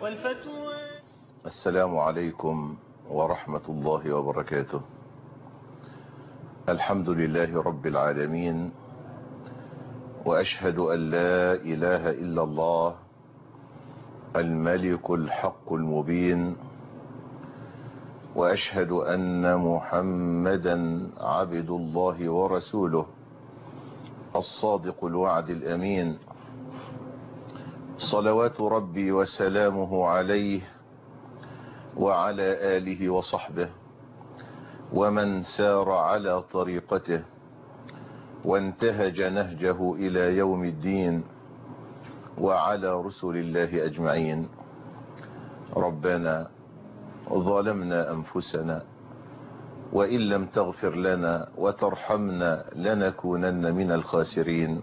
والفتوى السلام عليكم ورحمة الله وبركاته الحمد لله رب العالمين وأشهد أن لا إله إلا الله الملك الحق المبين وأشهد أن محمدا عبد الله ورسوله الصادق الوعد الأمين صلوات ربي وسلامه عليه وعلى آله وصحبه ومن سار على طريقته وانتهج نهجه إلى يوم الدين وعلى رسل الله أجمعين ربنا ظلمنا أنفسنا وإن لم تغفر لنا وترحمنا لنكونن من الخاسرين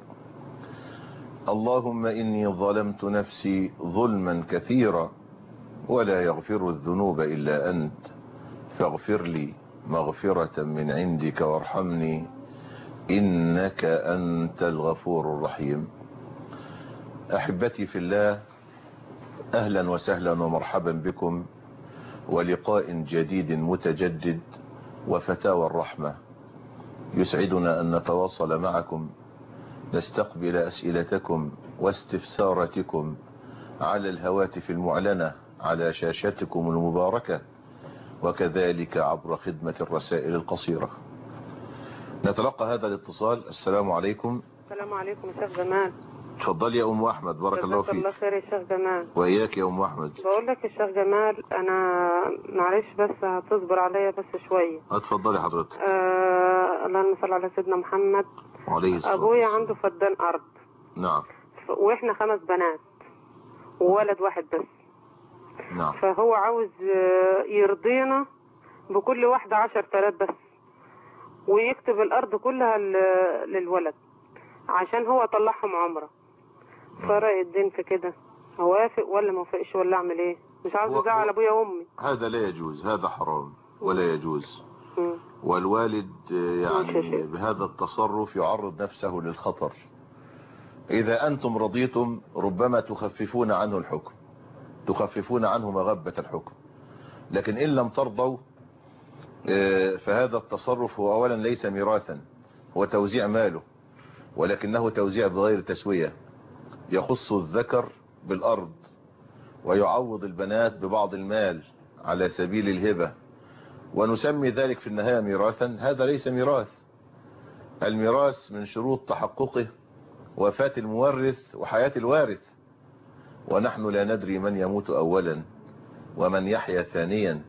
اللهم إني ظلمت نفسي ظلما كثيرا ولا يغفر الذنوب إلا أنت فاغفر لي مغفرة من عندك وارحمني إنك أنت الغفور الرحيم أحبتي في الله أهلا وسهلا ومرحبا بكم ولقاء جديد متجدد وفتاوى الرحمة يسعدنا أن نتواصل معكم نستقبل أسئلتكم واستفساراتكم على الهواتف المعلنة على شاشتكم المباركة وكذلك عبر خدمة الرسائل القصيرة نتلقى هذا الاتصال السلام عليكم السلام عليكم يا شيخ جمال تفضل يا أم أحمد بارك الله جزاك الله فيك خير يا شيخ جمال وإياك يا أم أحمد بقول لك يا شيخ جمال انا معلش بس هتصبر عليا بس شويه اتفضلي حضرتك آه اللهم صل على سيدنا محمد عليه الصلاة ابويا والسلام. عنده فدان ارض نعم ف- واحنا خمس بنات وولد واحد بس نعم فهو عاوز آه، يرضينا بكل واحدة عشر تلاف بس ويكتب الأرض كلها ل- للولد عشان هو طلعهم عمرة فرق الدين في كده هوافق ولا موافقش ولا أعمل إيه مش عاوز هو- أزعل هو- أبويا وأمي هذا لا يجوز هذا حرام ولا يجوز مم. والوالد ماشي يا يعني شيخ. بهذا التصرف يعرض نفسه للخطر إذا أنتم رضيتم ربما تخففون عنه الحكم تخففون عنه مغبة الحكم لكن إن لم ترضوا آه، فهذا التصرف هو أولا ليس ميراثا هو توزيع ماله ولكنه توزيع بغير تسوية يخص الذكر بالأرض ويعوض البنات ببعض المال على سبيل الهبة ونسمي ذلك في النهاية ميراثا هذا ليس ميراث الميراث من شروط تحققه وفاة المورث وحياة الوارث ونحن لا ندري من يموت أولا ومن يحيا ثانيا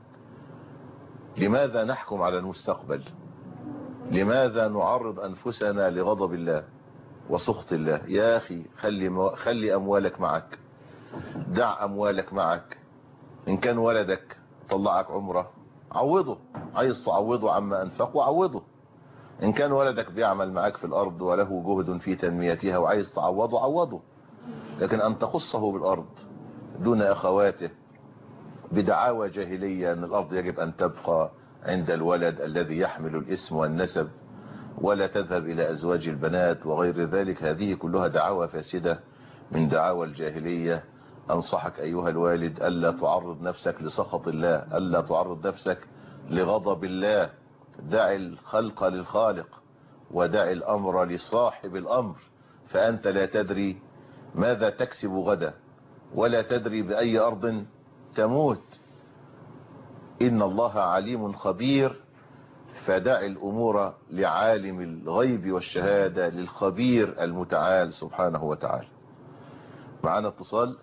لماذا نحكم على المستقبل لماذا نعرض أنفسنا لغضب الله وسخط الله يا أخي خلي, مو... خلي أموالك معك دع أموالك معك إن كان ولدك طلعك عمره عوضه عايز تعوضه عما أنفقه عوضه إن كان ولدك بيعمل معك في الأرض وله جهد في تنميتها وعايز تعوضه عوضه لكن أن تخصه بالأرض دون أخواته بدعاوى جاهلية أن الأرض يجب أن تبقى عند الولد الذي يحمل الاسم والنسب ولا تذهب إلى أزواج البنات وغير ذلك هذه كلها دعاوى فاسدة من دعاوى الجاهلية أنصحك أيها الوالد ألا تعرض نفسك لسخط الله ألا تعرض نفسك لغضب الله دع الخلق للخالق ودع الأمر لصاحب الأمر فأنت لا تدري ماذا تكسب غدا ولا تدري بأي أرض تموت إن الله عليم خبير فدع الأمور لعالم الغيب والشهادة للخبير المتعال سبحانه وتعالى معنا اتصال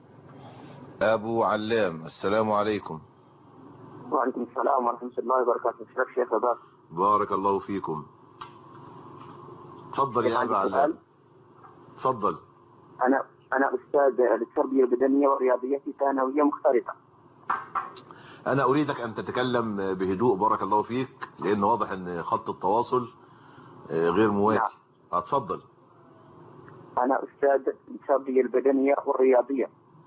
أبو علام السلام عليكم وعليكم السلام ورحمة الله وبركاته شرف شيخ أباك بارك الله فيكم تفضل يا أبا عندي علام سؤال تفضل أنا أنا أستاذ للتربية البدنية والرياضية في ثانوية مختلطة أنا أريدك أن تتكلم بهدوء بارك الله فيك لأن واضح أن خط التواصل آه، غير مواتي اتفضل أنا أستاذ للتربية البدنية والرياضية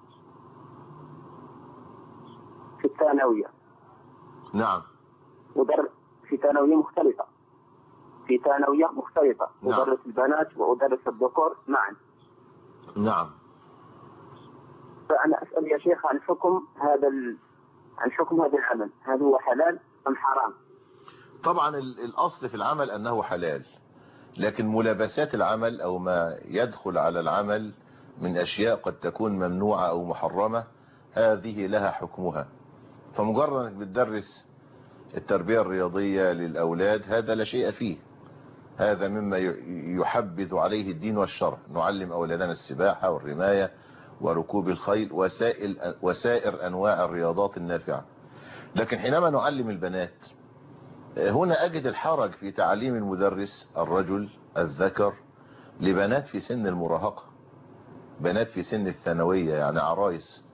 في الثانوية نعم مدرس في ثانوية مختلطة في ثانوية مختلطة نعم. أدرس البنات وأدرس الذكور معا نعم ف فأنا أسأل يا شيخ عن حكم هذا ال... عن حكم هذا العمل هل هو حلال أم حرام طبعا ال- الأصل في العمل أنه حلال لكن ملابسات العمل أو ما يدخل على العمل من أشياء قد تكون ممنوعة أو محرمة هذه لها حكمها فمجرد أنك بتدرس التربية الرياضية للأولاد هذا لا شيء فيه هذا مما ي- يحبذ عليه الدين والشرع نعلم أولادنا السباحة والرماية وركوب الخيل وسائل وسائر أنواع الرياضات النافعة لكن حينما نعلم البنات هنا أجد الحرج في تعليم المدرس الرجل الذكر لبنات في سن المراهقة بنات في سن الثانوية يعني عرايس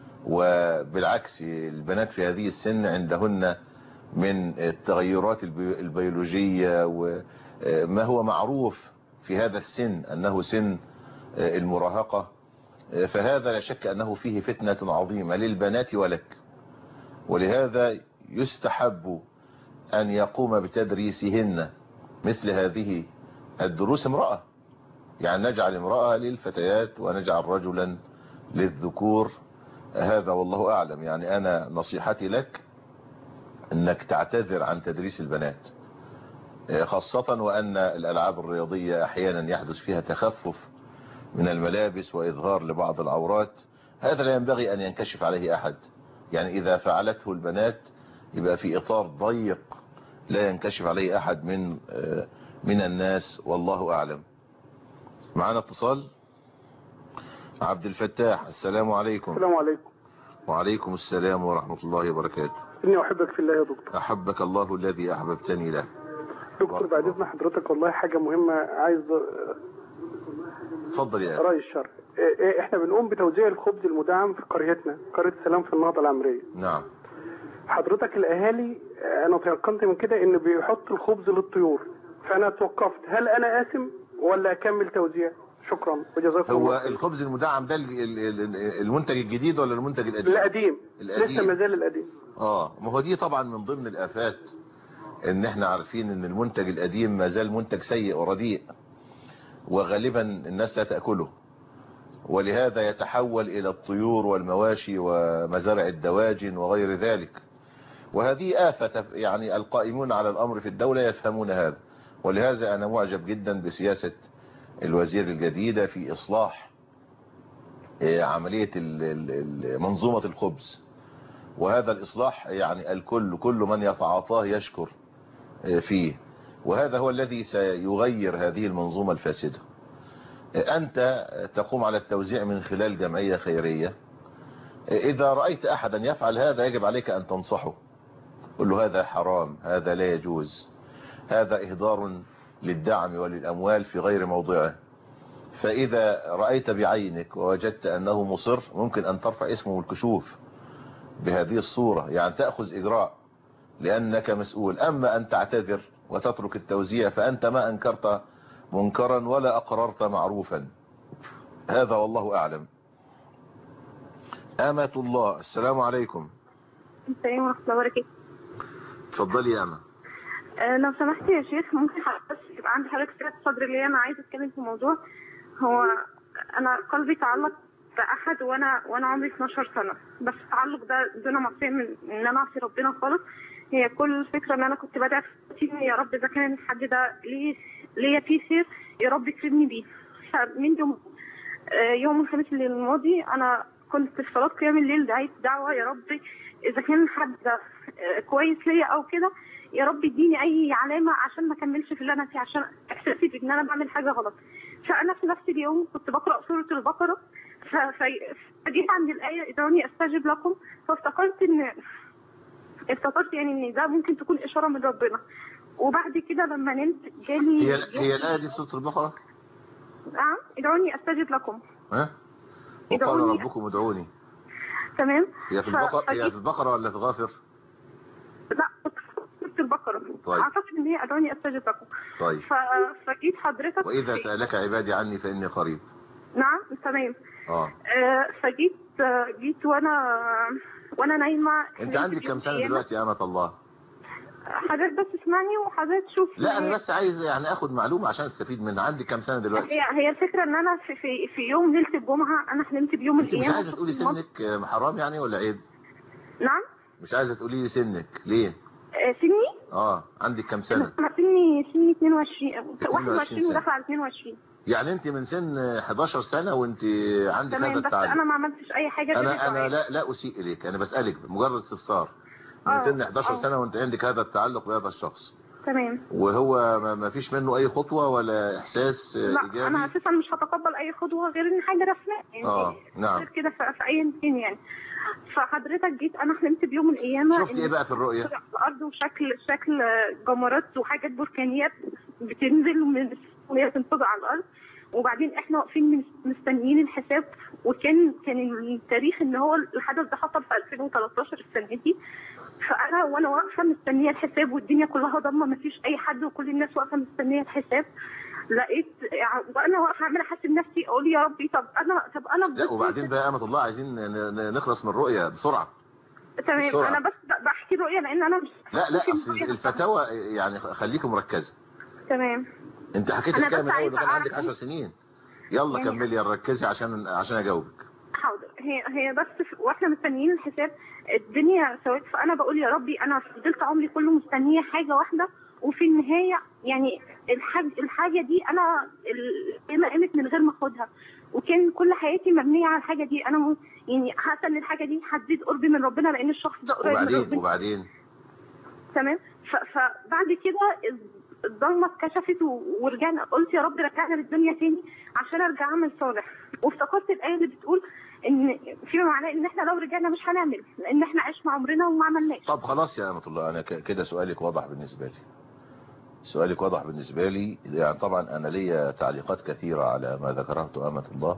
وبالعكس البنات في هذه السن عندهن من التغيرات البي- البيولوجية وما هو معروف في هذا السن أنه سن المراهقة فهذا لا شك أنه فيه فتنة عظيمة للبنات ولك ولهذا يستحب أن يقوم بتدريسهن مثل هذه الدروس امرأة يعني نجعل امرأة للفتيات ونجعل رجلا للذكور هذا والله أعلم يعني أنا نصيحتي لك أنك تعتذر عن تدريس البنات خاصة وأن الألعاب الرياضية أحيانا يحدث فيها تخفف من الملابس وإظهار لبعض العورات هذا لا ينبغي أن ينكشف عليه أحد يعني إذا فعلته البنات يبقى في إطار ضيق لا ينكشف عليه أحد من من الناس والله أعلم معنا اتصال عبد الفتاح السلام عليكم السلام عليكم وعليكم السلام ورحمة الله وبركاته إني أحبك في الله يا دكتور أحبك الله الذي أحببتني له دكتور بعد إذن حضرتك والله حاجة مهمة عايز اتفضل يا أخي رأي الشرع إيه- إيه، إحنا بنقوم بتوزيع الخبز المدعم في قريتنا قرية السلام في النهضة العمرية نعم حضرتك الأهالي آه، أنا تيقنت من كده إن بيحط الخبز للطيور فأنا توقفت هل أنا آثم ولا أكمل توزيع شكرا وجزاكم هو الله خير. الخبز المدعم ده ال- ال- ال- المنتج الجديد ولا المنتج القديم القديم القديم. لسه ما زال القديم اه ما هو دي طبعا من ضمن الآفات ان احنا عارفين ان المنتج القديم ما زال منتج سيء ورديء وغالبا الناس لا تأكله ولهذا يتحول الى الطيور والمواشي ومزارع الدواجن وغير ذلك وهذه آفة يعني القائمون على الأمر في الدولة يفهمون هذا ولهذا أنا معجب جدا بسياسة الوزير الجديدة في إصلاح آه، عملية ال- ال- ال- منظومة الخبز وهذا الإصلاح يعني الكل كل من يتعاطاه يشكر آه، فيه وهذا هو الذي سيغير هذه المنظومة الفاسدة آه، أنت تقوم على التوزيع من خلال جمعية خيرية آه، إذا رأيت أحدا يفعل هذا يجب عليك أن تنصحه قل له هذا حرام هذا لا يجوز هذا إهدار للدعم وللأموال في غير موضعه فإذا رأيت بعينك ووجدت أنه مصر ممكن أن ترفع اسمه الكشوف بهذه الصورة يعني تأخذ إجراء لأنك مسؤول أما أن تعتذر وتترك التوزيع فأنت ما أنكرت منكرا ولا أقررت معروفا هذا والله أعلم آمة الله السلام عليكم السلام ورحمة الله وبركاته تفضلي يا أمة أه لو سمحت يا شيخ ممكن حضرتك يبقى عندي حضرتك سعة صدر ليا أنا عايزة أتكلم في موضوع هو أنا قلبي تعلق بأحد وأنا وأنا عمري 12 سنة بس التعلق ده دون معصية من إن أنا أعصي ربنا خالص هي كل الفكرة إن أنا كنت بدأت يا رب إذا كان الحد ده ليه ليا فيه خير يا رب يكرمني بيه فمن يوم آه، يوم الخميس اللي الماضي أنا كنت في صلاة قيام الليل دعيت دعوة يا رب إذا كان الحد ده آه، كويس ليا أو كده يا رب اديني اي علامه عشان ما اكملش في اللي انا فيه عشان احساسي بان انا بعمل حاجه غلط فانا في نفس اليوم كنت بقرا سوره البقره ف- ف- فجيت عند الايه ادعوني استجب لكم فافتكرت ان افتكرت يعني ان ده ممكن تكون اشاره من ربنا وبعد كده لما نمت جالي هي هي الآية دي في سورة البقرة نعم ادعوني استجب لكم ها وقال ادعوني. ربكم ادعوني تمام هي في ف- البقرة هي فجيت- في البقرة ولا في غافر لا كنت في سوره البقره طيب. اعتقد ان هي ادعوني استجب لكم طيب ف... فجيت حضرتك وإذا سألك عبادي عني فإني قريب نعم تمام اه آه، فجيت آه، جيت وانا وانا نايمه انت حلمت عندك بيوم كم سنة قيامة. دلوقتي يا أمة الله حضرتك بس اسمعني وحضرتك شوف لا انا هي- بس عايز يعني اخد معلومة عشان استفيد منها عندي كام سنة دلوقتي هي هي الفكره ان انا في في, في يوم ليله الجمعه انا حلمت بيوم انت مش القيامه عايزة تقولي شفت المنظر- سنك آه، حرام يعني ولا عيب نعم مش عايزة تقولي لي سنك ليه آه، سني اه عندك كام سنة انا سني سني 22 22 21 سنة. وداخله على 22 يعني انت من سن 11 سنة وانت عندك تمام هذا بس التعلم انا ما عملتش اي حاجه غير انا انا الدعاء. لا لا اسيء اليك انا بسالك مجرد استفسار من آه، سن 11 آه. سنه وانت عندك هذا التعلق بهذا الشخص تمام وهو ما- ما فيش منه اي خطوه ولا احساس آه، لا انا ايجابي اساسا مش هتقبل اي خطوه غير ان حاجه رسميه يعني اه نعم غير كده في في اي مكان يعني فحضرتك جيت انا حلمت بيوم القيامه شفت إن ايه بقى في الرؤيه طلع في الارض وشكل شكل جمرات وحاجات بركانيات بتنزل من وهي تنفض على الارض وبعدين احنا واقفين من- مستنيين الحساب وكان كان التاريخ ان هو الحدث ده حصل في 2013 السنه دي فانا وانا واقفه مستنيه الحساب والدنيا كلها ضلمه مفيش اي حد وكل الناس واقفه مستنيه الحساب لقيت وانا واقفه عماله احاسب نفسي اقول يا ربي طب انا طب انا لا بجد- وبعدين بقى امه الله عايزين ن- ن- نخلص من الرؤيه بسرعه تمام بسرعة. انا بس ب- بحكي رؤيه لان انا مش لا لا ممكن اصل رؤية- الفتاوى يعني خليكي مركزه تمام انت حكيت أنا الكلام بس من اول عايزة ما كان أعرف عندك إيه؟ 10 سنين يلا يعني- كملي يا ركزي عشان عشان اجاوبك حاضر هي هي بس في- واحنا مستنيين الحساب الدنيا سوت فانا بقول يا ربي انا فضلت عمري كله مستنيه حاجه واحده وفي النهايه يعني الحاج الحاجه دي انا القيمه قامت من غير ما اخدها وكان كل حياتي مبنيه على الحاجه دي انا م- يعني حاسه ان الحاجه دي هتزيد قربي من ربنا لان الشخص ده قريب من وبعدين ربنا وبعدين تمام ف- فبعد كده الضلمه اتكشفت و- ورجعنا قلت يا رب رجعنا للدنيا تاني عشان ارجع اعمل صالح وافتكرت الايه اللي بتقول ان فيما معناه ان احنا لو رجعنا مش هنعمل لان احنا عشنا عمرنا وما عملناش طب خلاص يا أمة الله أنا ك- كده سؤالك واضح بالنسبة لي سؤالك واضح بالنسبة لي يعني طبعا أنا لي تعليقات كثيرة على ما ذكرته أمة الله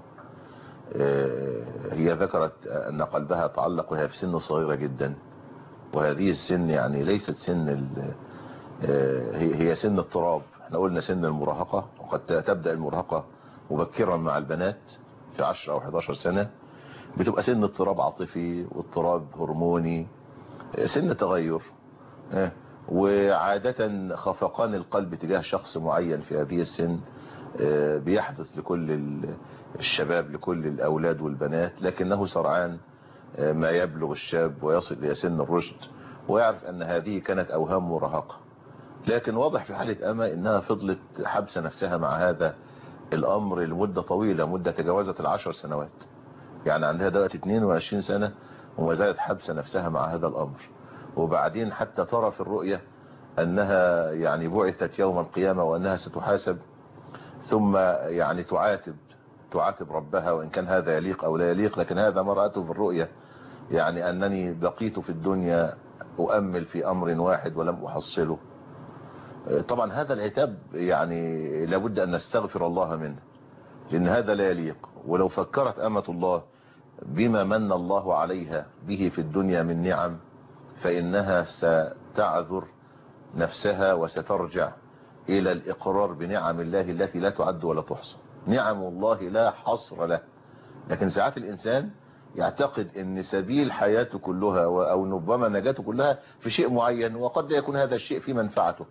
آه، هي ذكرت أن قلبها تعلق وهي في سن صغيرة جدا وهذه السن يعني ليست سن ال- آه، هي هي سن التراب احنا قلنا سن المراهقة وقد تبدأ المراهقة مبكرا مع البنات في 10 أو 11 سنة بتبقى سن اضطراب عاطفي واضطراب هرموني سن تغير آه، وعادة خفقان القلب تجاه شخص معين في هذه السن آه، بيحدث لكل ال- الشباب لكل الأولاد والبنات لكنه سرعان آه، ما يبلغ الشاب ويصل إلى سن الرشد ويعرف أن هذه كانت أوهام مراهقة لكن واضح في حالة أما إنها فضلت حبس نفسها مع هذا الأمر لمدة طويلة مدة تجاوزت العشر سنوات يعني عندها دلوقتي 22 سنة وما زالت حبسة نفسها مع هذا الأمر وبعدين حتى ترى في الرؤية أنها يعني بعثت يوم القيامة وأنها ستحاسب ثم يعني تعاتب تعاتب ربها وإن كان هذا يليق أو لا يليق لكن هذا ما رأته في الرؤية يعني أنني بقيت في الدنيا أؤمل في أمر واحد ولم أحصله طبعا هذا العتاب يعني لابد أن نستغفر الله منه لأن هذا لا يليق ولو فكرت أمة الله بما من الله عليها به في الدنيا من نعم فإنها ستعذر نفسها وسترجع إلى الإقرار بنعم الله التي لا تعد ولا تحصى نعم الله لا حصر له لكن ساعات الإنسان يعتقد ان سبيل حياته كلها او ربما نجاته كلها في شيء معين وقد لا يكون هذا الشيء في منفعته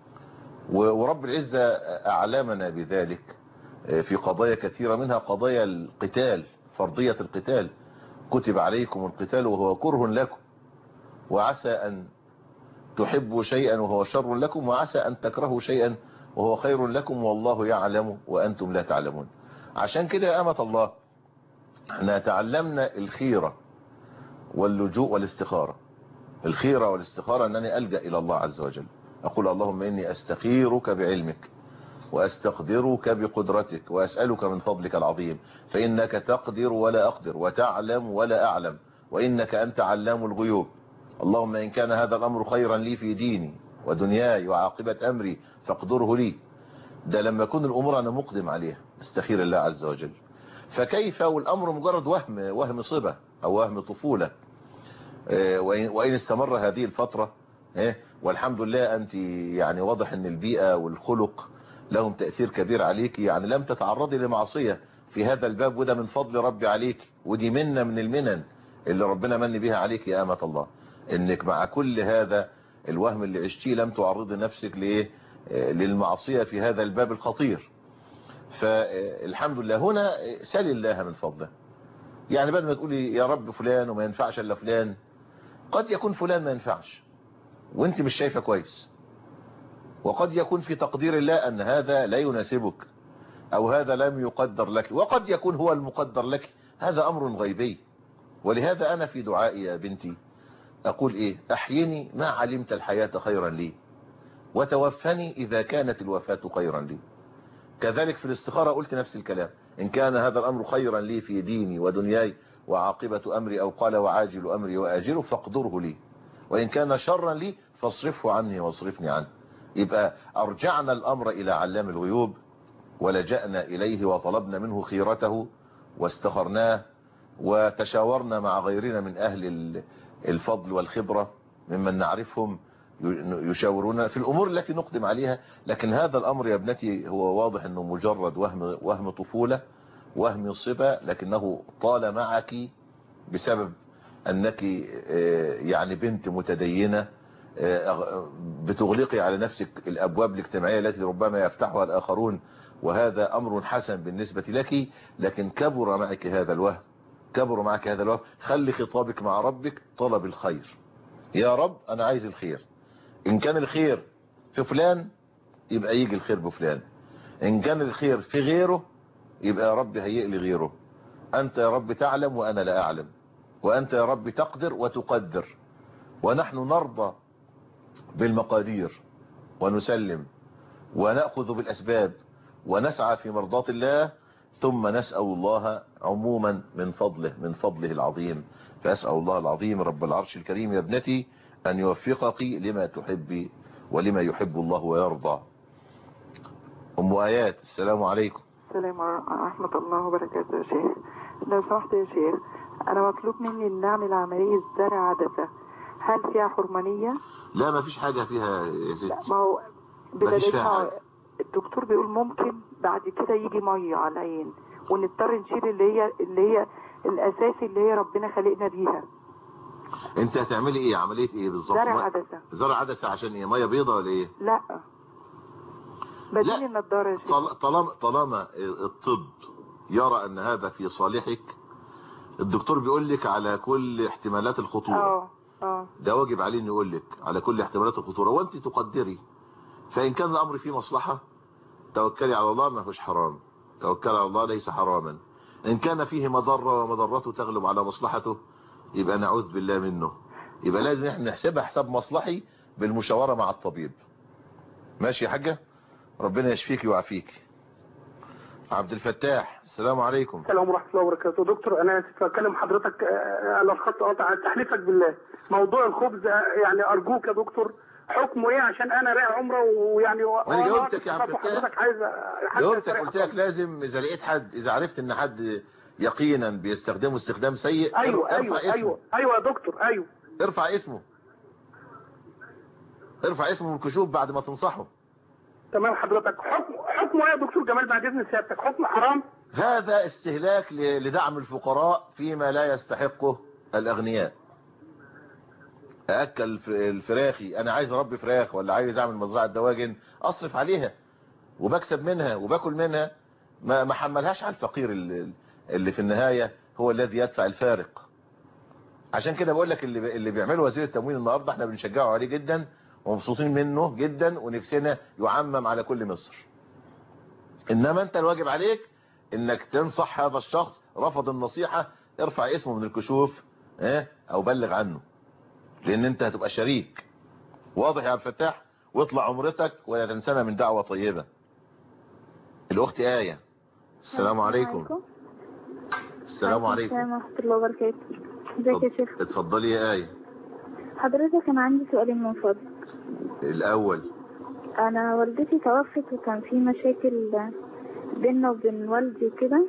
ورب العزة اعلمنا بذلك في قضايا كثيرة منها قضايا القتال فرضية القتال كتب عليكم القتال وهو كره لكم وعسى ان تحبوا شيئا وهو شر لكم وعسى ان تكرهوا شيئا وهو خير لكم والله يعلم وانتم لا تعلمون عشان كده يا امة الله احنا تعلمنا الخيرة واللجوء والاستخارة الخيرة والاستخارة انني ألجأ الى الله عز وجل اقول اللهم اني استخيرك بعلمك واستقدرك بقدرتك واسألك من فضلك العظيم فانك تقدر ولا اقدر وتعلم ولا اعلم وانك انت علام الغيوب اللهم ان كان هذا الامر خيرا لي في ديني ودنياي وعاقبة امري فاقدره لي ده لما يكون الامور انا مقدم عليها استخير الله عز وجل فكيف والامر مجرد وهم وهم صبة او وهم طفولة وان استمر هذه الفترة والحمد لله انت يعني واضح ان البيئة والخلق لهم تأثير كبير عليك يعني لم تتعرضي لمعصية في هذا الباب وده من فضل ربي عليك ودي منة من المنن اللي ربنا من بها عليك يا آمة الله انك مع كل هذا الوهم اللي عشتيه لم تعرضي نفسك لايه آه، للمعصية في هذا الباب الخطير فالحمد لله هنا سل الله من فضله يعني بدل ما تقولي يا رب فلان وما ينفعش الا فلان قد يكون فلان ما ينفعش وانت مش شايفه كويس وقد يكون في تقدير الله ان هذا لا يناسبك او هذا لم يقدر لك وقد يكون هو المقدر لك هذا امر غيبي ولهذا انا في دعائي يا بنتي اقول ايه احيني ما علمت الحياة خيرا لي وتوفني اذا كانت الوفاة خيرا لي كذلك في الاستخارة قلت نفس الكلام إن كان هذا الأمر خيرا لي في ديني ودنياي وعاقبة أمري أو قال وعاجل أمري وآجله فاقدره لي وإن كان شرا لي فاصرفه عني واصرفني عنه يبقى أرجعنا الأمر إلى علام الغيوب ولجأنا إليه وطلبنا منه خيرته واستخرناه وتشاورنا مع غيرنا من أهل الفضل والخبرة ممن نعرفهم يشاورون في الأمور التي نقدم عليها لكن هذا الأمر يا ابنتي هو واضح أنه مجرد وهم, وهم طفولة وهم صبا لكنه طال معك بسبب أنك يعني بنت متدينة بتغلقي على نفسك الأبواب الاجتماعية التي ربما يفتحها الآخرون وهذا أمر حسن بالنسبة لك لكن كبر معك هذا الوهم كبر معك هذا الوهم خلي خطابك مع ربك طلب الخير يا رب أنا عايز الخير إن كان الخير في فلان يبقى يجي الخير بفلان إن كان الخير في غيره يبقى يا رب هيئ لي غيره أنت يا رب تعلم وأنا لا أعلم وأنت يا رب تقدر وتقدر ونحن نرضى بالمقادير ونسلم ونأخذ بالأسباب ونسعى في مرضاة الله ثم نسأل الله عموما من فضله من فضله العظيم فأسأل الله العظيم رب العرش الكريم يا ابنتي أن يوفقك لما تحبي ولما يحب الله ويرضى أم آيات السلام عليكم السلام ورحمة الله وبركاته يا شيخ لو سمحت يا شيخ أنا مطلوب مني أن أعمل عملية زرع عدسة هل فيها حرمانية؟ لا ما فيش حاجة فيها يا ست ما هو ما فيش فيها حاجة الدكتور بيقول ممكن بعد كده يجي مية على العين ونضطر نشيل اللي هي اللي هي الأساسي اللي هي ربنا خلقنا بيها انت هتعملي ايه عملية ايه بالظبط زرع ما- عدسة زرع عدسة عشان ايه مية بيضة ولا ايه لا بديل لا. النضارة يا شيخ طال- طالما طالما الطب يرى ان هذا في صالحك الدكتور بيقول لك على كل احتمالات الخطورة اه اه ده واجب عليه انه يقول لك على كل احتمالات الخطورة وانت تقدري فان كان الامر فيه مصلحة توكلي على الله ما فيش حرام توكلي على الله ليس حراما ان كان فيه مضرة ومضرته تغلب على مصلحته يبقى نعوذ بالله منه يبقى لازم احنا نحسبها حساب مصلحي بالمشاورة مع الطبيب ماشي يا حاجة ربنا يشفيك ويعافيك عبد الفتاح السلام عليكم السلام ورحمه الله وبركاته دكتور انا اسف اكلم حضرتك آه، على الخط قطع تحليفك بالله موضوع الخبز آه، يعني ارجوك يا دكتور حكمه ايه عشان انا رايح عمره ويعني و- وأنا وأنا جاوبتك يا عبد واقف الفتاح. حضرتك عايز آه، حد جاوبتك يصرح قلت لك لازم اذا لقيت حد اذا عرفت ان حد يقينا بيستخدمه استخدام سيء ايوه ارفع ايوه اسمه ايوه ايوه يا دكتور ايوه ارفع اسمه ارفع اسمه من الكشوف بعد ما تنصحه تمام حضرتك حكم حكمه ايه يا دكتور جمال بعد اذن سيادتك حكم حرام هذا استهلاك ل- لدعم الفقراء فيما لا يستحقه الأغنياء أأكل الف- الفراخي أنا عايز أربي فراخ ولا عايز أعمل مزرعة دواجن أصرف عليها وبكسب منها وباكل منها ما ما حملهاش على الفقير اللي, اللي في النهاية هو الذي يدفع الفارق عشان كده بقول لك اللي, اللي بيعمله وزير التموين النهاردة احنا بنشجعه عليه جدا ومبسوطين منه جدا ونفسنا يعمم على كل مصر انما انت الواجب عليك انك تنصح هذا الشخص رفض النصيحة ارفع اسمه من الكشوف اه او بلغ عنه لان انت هتبقى شريك واضح يا عبد الفتاح واطلع عمرتك ولا تنسانا من دعوة طيبة الاخت آية السلام عليكم السلام عليكم السلام ورحمة الله وبركاته ازيك يا شيخ اتفضلي يا آية حضرتك أنا عندي سؤالين من فضلك الاول أنا والدتي توفت وكان في مشاكل بيننا وبين والدي وكده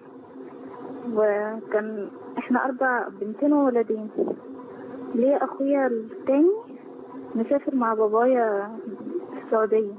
وكان احنا أربع بنتين وولدين ليه أخويا التاني مسافر مع بابايا في السعودية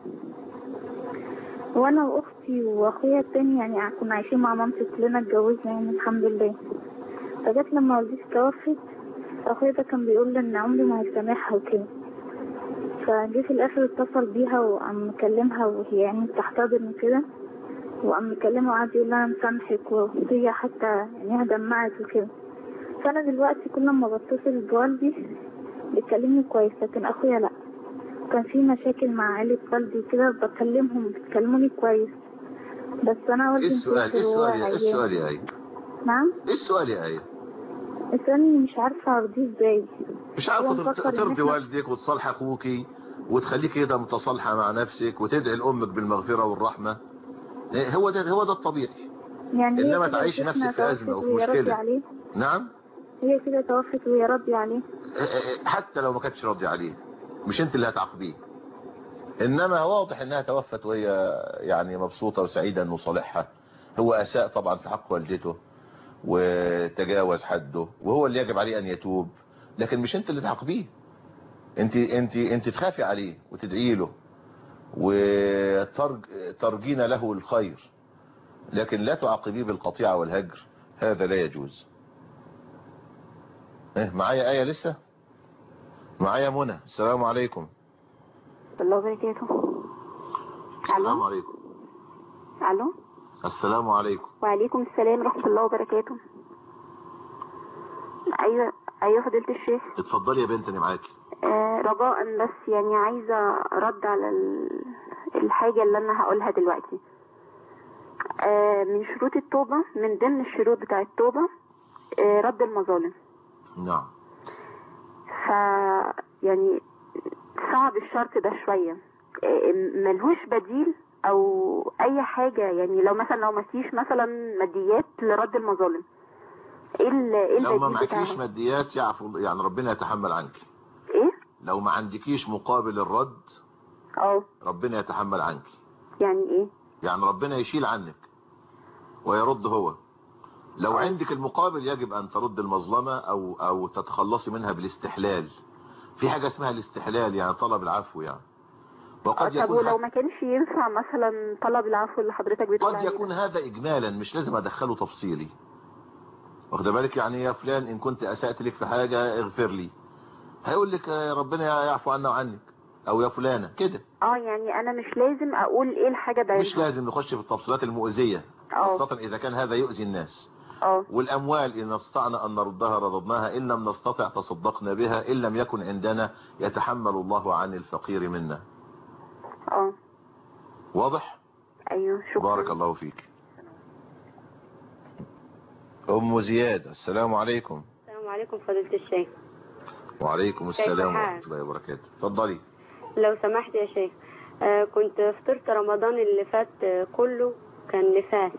وأنا وأختي وأخويا التاني يعني كنا عايشين مع مامتي كلنا اتجوزنا يعني الحمد لله فجت لما والدتي توفت أخويا ده كان بيقول لي إن عمري ما هيسامحها وكده فجه في الآخر اتصل بيها وقام مكلمها وهي يعني بتحتضن وكده وقام مكلمها وقعد يقول لها مسامحك وهي حتى عينيها دمعت وكده فأنا دلوقتي كل ما بتصل بوالدي بيكلمني كويس لكن أخويا لأ كان في مشاكل مع عيلة والدي وكده بكلمهم بتكلموني كويس بس أنا ايه والدي السؤال ايه مسافر وهو السؤال يا- ايه عيان. السؤال يا ايه نعم ايه السؤال يا ايه الثاني مش عارفة أرضيه ازاي مش هو عارفه مفكر إن ترضي إحنا- والدك وتصالح اخوكي وتخليك كده متصالحه مع نفسك وتدعي لامك بالمغفره والرحمه إيه هو ده هو ده الطبيعي يعني هي إنما كده تعيش شيخنا نفسك في أزمة توفت وفي وهي راضية مشكلة. عليه نعم هي كده توفت وهي راضية عليه إيه إيه حتى لو ما كانتش راضيه عليه مش انت اللي هتعاقبيه انما واضح انها توفت وهي يعني مبسوطه وسعيده انه صالحها هو اساء طبعا في حق والدته وتجاوز حده وهو اللي يجب عليه ان يتوب لكن مش انت اللي تعاقبيه انت انت انت تخافي عليه وتدعي له وترجين له الخير لكن لا تعاقبيه بالقطيعه والهجر هذا لا يجوز إيه معايا آية لسه معايا منى السلام عليكم الله وبركاته السلام عليكم الو السلام عليكم وعليكم السلام ورحمه الله وبركاته ايوه ايوه فضيله الشيخ اتفضلي يا بنت انا معاكي آه رجاء بس يعني عايزه رد على ال- الحاجه اللي انا هقولها دلوقتي آه من شروط التوبه من ضمن الشروط بتاع التوبه آه رد المظالم نعم ف يعني صعب الشرط ده شوية إيه، ملهوش بديل او اي حاجة يعني لو مثلا لو مفيش مثلا ماديات لرد المظالم ايه ال- إيه لو ما البديل معكيش بتاعها ماديات يعفو يعني ربنا يتحمل عنك ايه لو ما عندكيش مقابل الرد اه ربنا يتحمل عنك يعني ايه يعني ربنا يشيل عنك ويرد هو لو عندك المقابل يجب ان ترد المظلمة او او تتخلصي منها بالاستحلال في حاجة اسمها الاستحلال يعني طلب العفو يعني وقد طب يكون ولو ما كانش ينفع مثلا طلب العفو اللي حضرتك بتقول قد عليه ده؟ يكون هذا اجمالا مش لازم ادخله تفصيلي واخد بالك يعني يا فلان ان كنت اسأت لك في حاجة اغفر لي هيقول لك يا ربنا يعفو عنا وعنك او يا فلانة كده اه يعني انا مش لازم اقول ايه الحاجة بعينها مش لازم نخش في التفصيلات المؤذية اه خاصة اذا كان هذا يؤذي الناس اه والاموال ان استطعنا ان نردها رددناها ان لم نستطع تصدقنا بها ان لم يكن عندنا يتحمل الله عن الفقير منا اه واضح ايوه شكرا بارك الله فيك ام زياد السلام عليكم السلام عليكم فضيلة الشيخ وعليكم كيف السلام حالك؟ ورحمة الله وبركاته اتفضلي لو سمحت يا شيخ آه كنت فطرت رمضان اللي فات آه، كله كان نفاس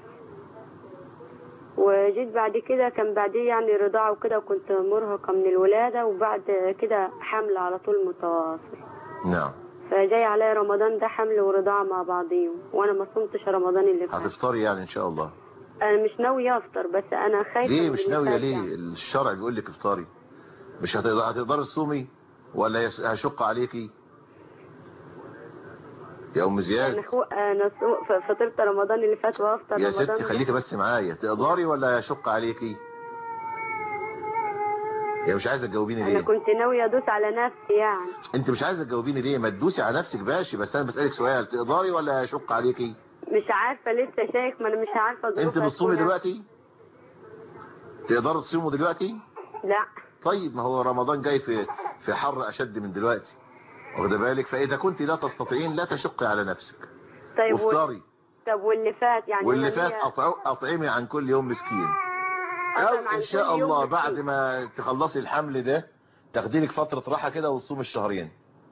وجيت بعد كده كان بعديه يعني رضاعة وكده وكنت مرهقة من الولادة وبعد كده حمل على طول متواصل نعم فجاي عليا رمضان ده حمل ورضاعة مع بعضيهم وانا ما صمتش رمضان اللي فات هتفطري يعني ان شاء الله انا مش ناوية افطر بس انا خايفة ليه من مش اللي ناوية فات ليه يعني. الشرع بيقول لك افطري مش هتقدر هتقدري تصومي ولا يس- هشق عليكي يا ام زياد انا خو... انا سو- ف- فطرت رمضان اللي فات وافطر يا رمضان ستي ده. خليكي بس معايا تقدري ولا يشق عليكي يا مش عايزه تجاوبيني انا ليه كنت ناوية ادوس على نفسي يعني انت مش عايزه تجاوبيني ليه ما تدوسي على نفسك باشي بس انا بسالك سؤال تقدري ولا يشق عليكي مش عارفة لسه يا شيخ ما انا مش عارفة انت ظروفها بتصومي تكون- دلوقتي تقدروا تصوموا دلوقتي لا طيب ما هو رمضان جاي في في حر اشد من دلوقتي واخد بالك فاذا كنت لا تستطيعين لا تشقي على نفسك طيب وال... وافطري طب واللي فات يعني واللي هي- فات أطع- اطعمي عن كل يوم مسكين أطعم او عن ان شاء كل يوم الله مسكين. بعد ما تخلصي الحمل ده تاخدي لك فتره راحه كده وتصوم الشهرين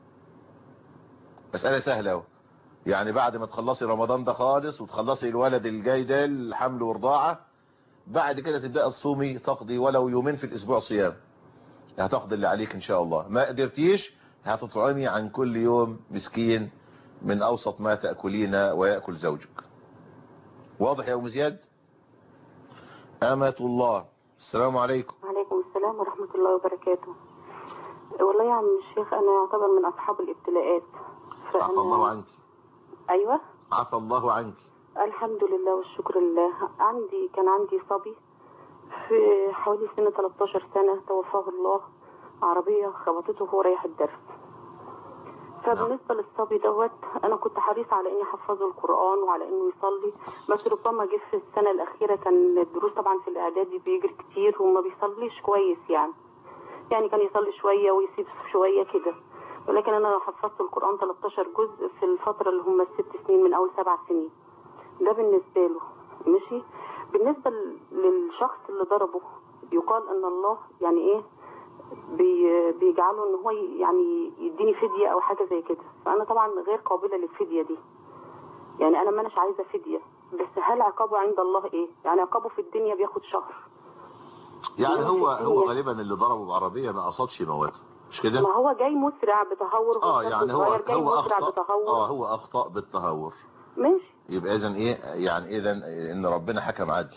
مساله سهله اهو يعني بعد ما تخلصي رمضان ده خالص وتخلصي الولد الجاي ده الحمل ورضاعه بعد كده تبدأ تصومي تقضي ولو يومين في الاسبوع صيام هتقضي اللي عليك ان شاء الله ما قدرتيش هتطعمي عن كل يوم مسكين من اوسط ما تأكلين ويأكل زوجك واضح يا ام زياد امة الله السلام عليكم وعليكم السلام ورحمة الله وبركاته والله يا عم الشيخ أنا أعتبر من أصحاب الابتلاءات عفى الله عنك أيوة عفى الله عنك الحمد لله والشكر لله عندي كان عندي صبي في حوالي سنة 13 سنة توفاه الله عربية خبطته وهو رايح الدرس فبالنسبة للصبي دوت أنا كنت حريصة على إني أحفظه القرآن وعلى إنه يصلي بس ربما جه في السنة الأخيرة كان الدروس طبعا في الإعدادي بيجري كتير وما بيصليش كويس يعني يعني كان يصلي شوية ويسيب شوية كده ولكن أنا حفظت القرآن 13 جزء في الفترة اللي هم الست سنين من أول سبع سنين ده بالنسبة له ماشي بالنسبة ل- للشخص اللي ضربه يقال ان الله يعني ايه بي بيجعله ان هو ي- يعني يديني فدية او حاجة زي كده فانا طبعا غير قابلة للفدية دي يعني انا ما اناش عايزة فدية بس هل عقابه عند الله ايه يعني عقابه في الدنيا بياخد شهر يعني هو في هو الدنيا. غالبا اللي ضربه بعربية ما قصدش يموته مش كده ما هو جاي مسرع بتهور هو اه شاب يعني هو صغير جاي هو مسرع اخطأ بتهور اه هو اخطأ بالتهور ماشي يبقى اذا ايه يعني اذا ان ربنا حكم عدل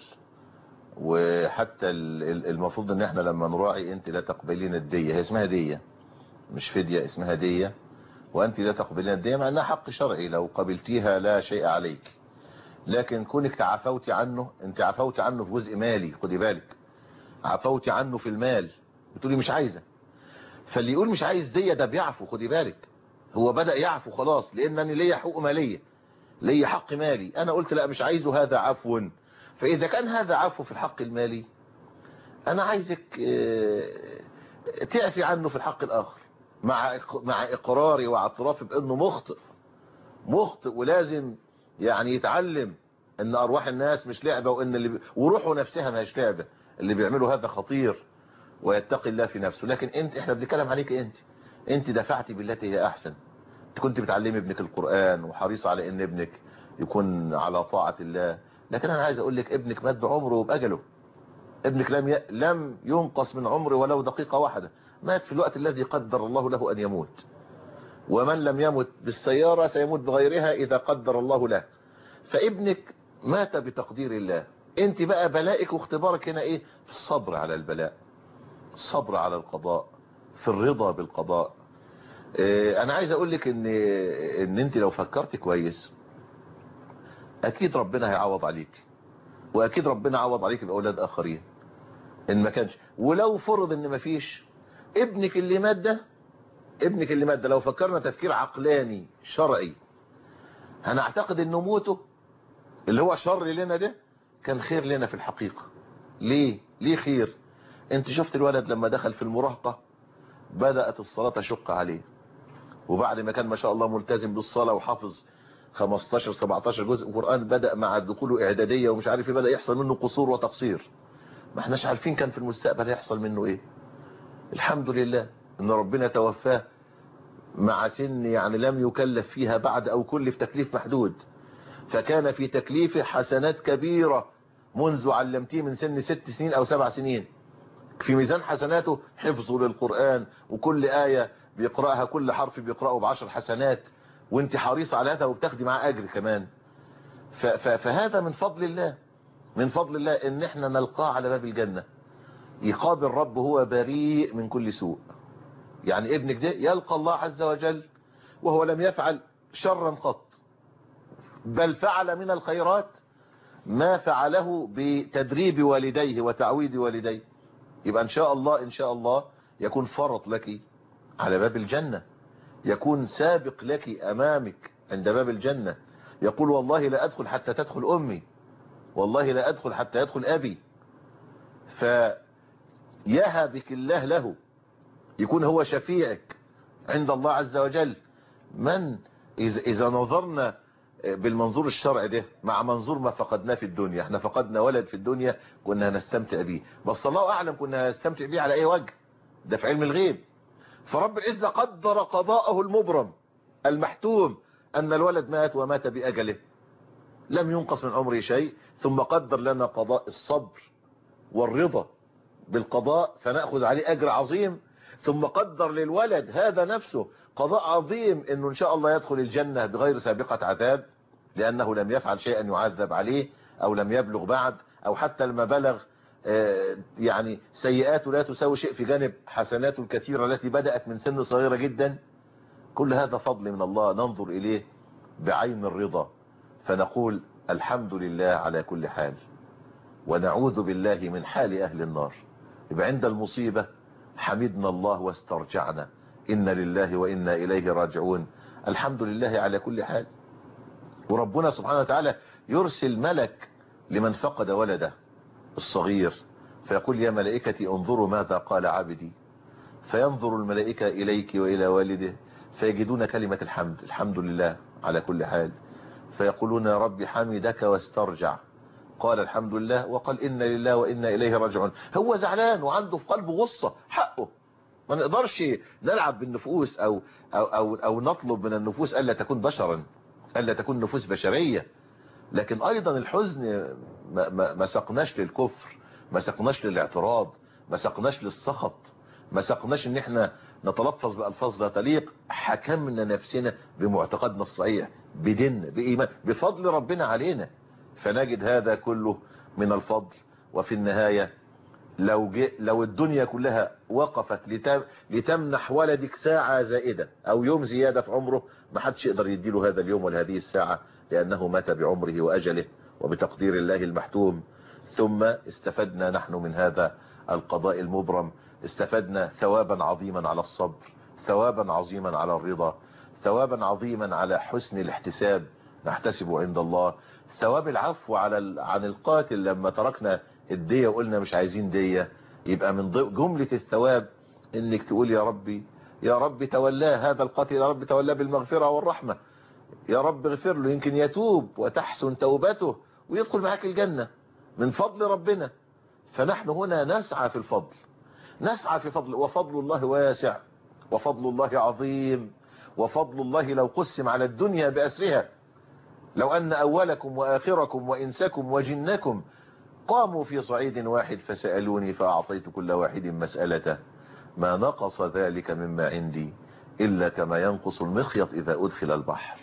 وحتى ال- ال- المفروض ان احنا لما نراعي انت لا تقبلين الدية هي اسمها دية مش فدية اسمها دية وانت لا تقبلين الدية مع انها حق شرعي لو قبلتيها لا شيء عليك لكن كونك تعفوتي عنه انت عفوتي عنه في جزء مالي خدي بالك عفوتي عنه في المال بتقولي مش عايزة فاللي يقول مش عايز دية ده بيعفو خدي بالك هو بدأ يعفو خلاص لانني ليا حقوق مالية ليا حق مالي انا قلت لا مش عايزه هذا عفو فاذا كان هذا عفو في الحق المالي انا عايزك آه، تعفي عنه في الحق الاخر مع إق- مع اقراري واعترافي بانه مخطئ مخطئ ولازم يعني يتعلم ان ارواح الناس مش لعبة وان اللي بي... وروحه نفسها ما هيش لعبة اللي بيعملوا هذا خطير ويتقي الله في نفسه لكن انت احنا بنتكلم عليك انت انت دفعتي بالتي هي احسن انت كنت بتعلمي ابنك القرآن وحريص على ان ابنك يكون على طاعة الله لكن انا عايز اقول لك ابنك مات بعمره وبأجله ابنك لم ي... لم ينقص من عمره ولو دقيقة واحدة مات في الوقت الذي قدر الله له ان يموت ومن لم يمت بالسيارة سيموت بغيرها اذا قدر الله له فابنك مات بتقدير الله انت بقى بلائك واختبارك هنا ايه في الصبر على البلاء الصبر على القضاء في الرضا بالقضاء اه انا عايز اقول لك ان ان انت لو فكرت كويس اكيد ربنا هيعوض عليك واكيد ربنا عوض عليك باولاد اخرين ان ما كانش ولو فرض ان ما فيش ابنك اللي مات ده ابنك اللي مات ده لو فكرنا تفكير عقلاني شرعي هنعتقد انه موته اللي هو شر لنا ده كان خير لنا في الحقيقة ليه ليه خير انت شفت الولد لما دخل في المراهقة بدأت الصلاة تشق عليه وبعد ما كان ما شاء الله ملتزم بالصلاة وحافظ 15 17 جزء قرآن بدأ مع دخوله اعدادية ومش عارف ايه بدأ يحصل منه قصور وتقصير ما احناش عارفين كان في المستقبل هيحصل منه ايه الحمد لله ان ربنا توفاه مع سن يعني لم يكلف فيها بعد او كلف تكليف محدود فكان في تكليفه حسنات كبيرة منذ علمتيه من سن ست سنين او سبع سنين في ميزان حسناته حفظه للقرآن وكل آية بيقرأها كل حرف بيقرأه بعشر حسنات وانت حريص على هذا وبتاخدي معاه اجر كمان ف ف فهذا من فضل الله من فضل الله ان احنا نلقاه على باب الجنة يقابل رب هو بريء من كل سوء يعني ابنك ده يلقى الله عز وجل وهو لم يفعل شرا قط بل فعل من الخيرات ما فعله بتدريب والديه وتعويد والديه يبقى ان شاء الله ان شاء الله يكون فرط لك على باب الجنة يكون سابق لك امامك عند باب الجنة يقول والله لا ادخل حتى تدخل امي والله لا ادخل حتى يدخل ابي فيهبك الله له يكون هو شفيعك عند الله عز وجل من إذا, إذا نظرنا بالمنظور الشرعي ده مع منظور ما فقدناه في الدنيا احنا فقدنا ولد في الدنيا كنا هنستمتع بيه بس الله اعلم كنا هنستمتع بيه على اي وجه ده في علم الغيب فرب العزة قدر قضاءه المبرم المحتوم ان الولد مات ومات بأجله لم ينقص من عمره شيء ثم قدر لنا قضاء الصبر والرضا بالقضاء فنأخذ عليه أجر عظيم ثم قدر للولد هذا نفسه قضاء عظيم انه ان شاء الله يدخل الجنة بغير سابقة عذاب لانه لم يفعل شيئا يعذب عليه او لم يبلغ بعد او حتى لما بلغ يعني سيئاته لا تساوي شيء في جانب حسناته الكثيرة التي بدأت من سن صغيرة جدا كل هذا فضل من الله ننظر اليه بعين الرضا فنقول الحمد لله على كل حال ونعوذ بالله من حال اهل النار يبقى عند المصيبة حمدنا الله واسترجعنا إن لله وإنا إليه راجعون الحمد لله على كل حال وربنا سبحانه وتعالى يرسل ملك لمن فقد ولده الصغير فيقول يا ملائكتي انظروا ماذا قال عبدي فينظر الملائكة إليك وإلى والده فيجدون كلمة الحمد الحمد لله على كل حال فيقولون يا رب حمدك واسترجع قال الحمد لله وقال إن لله وإنا إليه راجعون هو زعلان وعنده في قلبه غصة حقه ما نقدرش نلعب بالنفوس أو, أو, أو, أو نطلب من النفوس ألا تكون بشرا ألا تكون نفوس بشرية لكن أيضا الحزن ما, ما, ما سقناش للكفر ما سقناش للاعتراض ما سقناش للسخط ما سقناش ان احنا نتلفظ بألفاظ لا تليق حكمنا نفسنا بمعتقدنا الصحيح بدين بإيمان بفضل ربنا علينا فنجد هذا كله من الفضل وفي النهاية لو, جي لو الدنيا كلها وقفت لتم لتمنح ولدك ساعة زائدة او يوم زيادة في عمره ما حدش يقدر يديله هذا اليوم ولا هذه الساعة لأنه مات بعمره وأجله وبتقدير الله المحتوم ثم استفدنا نحن من هذا القضاء المبرم استفدنا ثوابا عظيما على الصبر ثوابا عظيما على الرضا ثوابا عظيما على حسن الاحتساب نحتسب عند الله ثواب العفو على عن القاتل لما تركنا الدية وقلنا مش عايزين دية يبقى من جملة الثواب انك تقول يا ربي يا رب تولاه هذا القاتل يا رب تولاه بالمغفرة والرحمة يا رب اغفر له يمكن يتوب وتحسن توبته ويدخل معاك الجنة من فضل ربنا فنحن هنا نسعى في الفضل نسعى في فضل وفضل الله واسع وفضل الله عظيم وفضل الله لو قسم على الدنيا بأسرها لو أن أولكم وآخركم وإنسكم وجنكم قاموا في صعيد واحد فسألوني فأعطيت كل واحد مسألته ما نقص ذلك مما عندي إلا كما ينقص المخيط إذا أدخل البحر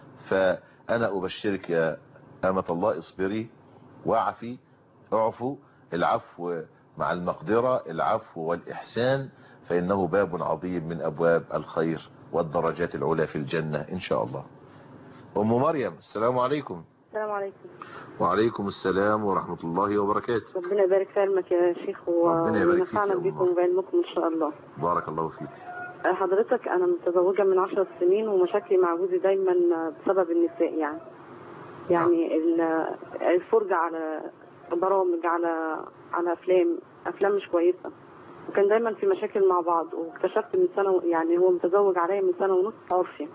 فأنا أبشرك يا أمة الله اصبري واعفي اعفو العفو مع المقدرة العفو والإحسان فإنه باب عظيم من أبواب الخير والدرجات العلى في الجنة إن شاء الله أم مريم السلام عليكم السلام عليكم وعليكم السلام ورحمة الله وبركاته ربنا يبارك في علمك يا شيخ ربنا يبارك فيك يا ونفعنا أم بكم وبعلمكم إن شاء الله بارك الله فيك حضرتك أنا متزوجة من عشر سنين ومشاكلي مع جوزي دايما بسبب النساء يعني يعني ال- الفرجة على برامج على على أفلام أفلام مش كويسة وكان دايما في مشاكل مع بعض واكتشفت من سنة يعني هو متزوج عليا من سنة ونص عرفي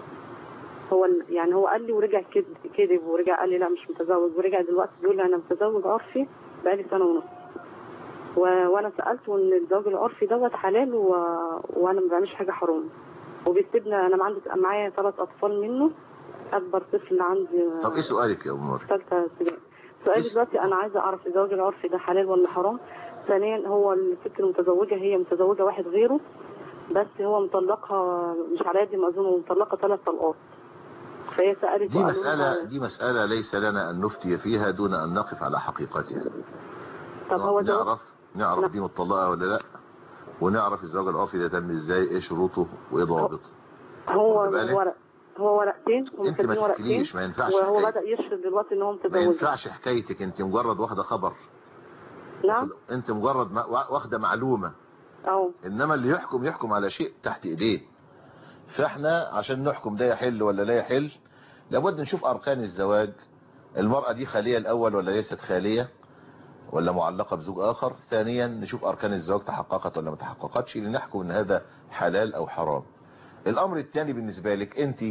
هو ال- يعني هو قال لي ورجع كذب كذب ورجع قال لي لا مش متزوج ورجع دلوقتي بيقول لي انا متزوج عرفي بقالي سنه ونص و... وانا سالته ان الزواج العرفي دوت حلال و... وانا ما بعملش حاجه حرام وبيسيبنا انا عندي معايا ثلاث اطفال منه اكبر طفل عندي طب ايه سؤالك يا أم مريم ثالثه ابتدائي سؤالي دلوقتي انا عايزه اعرف الزواج العرفي ده حلال ولا حرام ثانيا هو الست المتزوجه هي متزوجه واحد غيره بس هو مطلقها مش على قد ما اظن هو مطلقها ثلاث طلقات فهي سالت دي وقالوا مسألة لها- دي مسألة ليس لنا أن نفتي فيها دون أن نقف على حقيقتها طب هو زواج نعرف نعرف دي مطلقة ولا لا ونعرف الزواج العرفي ده تم ازاي ايه شروطه وايه ضوابطه هو واخد بالك؟ ورق هو ورقتين هم انت ما كاتبين ورقتين تحكيليش ما ينفعش وهو حكاية. بدأ يشهد دلوقتي ان هو ما متزوج ينفعش حكايتك انت مجرد واخدة خبر نعم انت مجرد ما- واخدة معلومة اه انما اللي يحكم يحكم على شيء تحت ايديه فاحنا عشان نحكم ده يحل ولا لا يحل لابد نشوف اركان الزواج المرأة دي خالية الاول ولا ليست خالية ولا معلقة بزوج اخر ثانيا نشوف اركان الزواج تحققت ولا ما تحققتش لنحكم ان هذا حلال او حرام الامر الثاني بالنسبة لك انت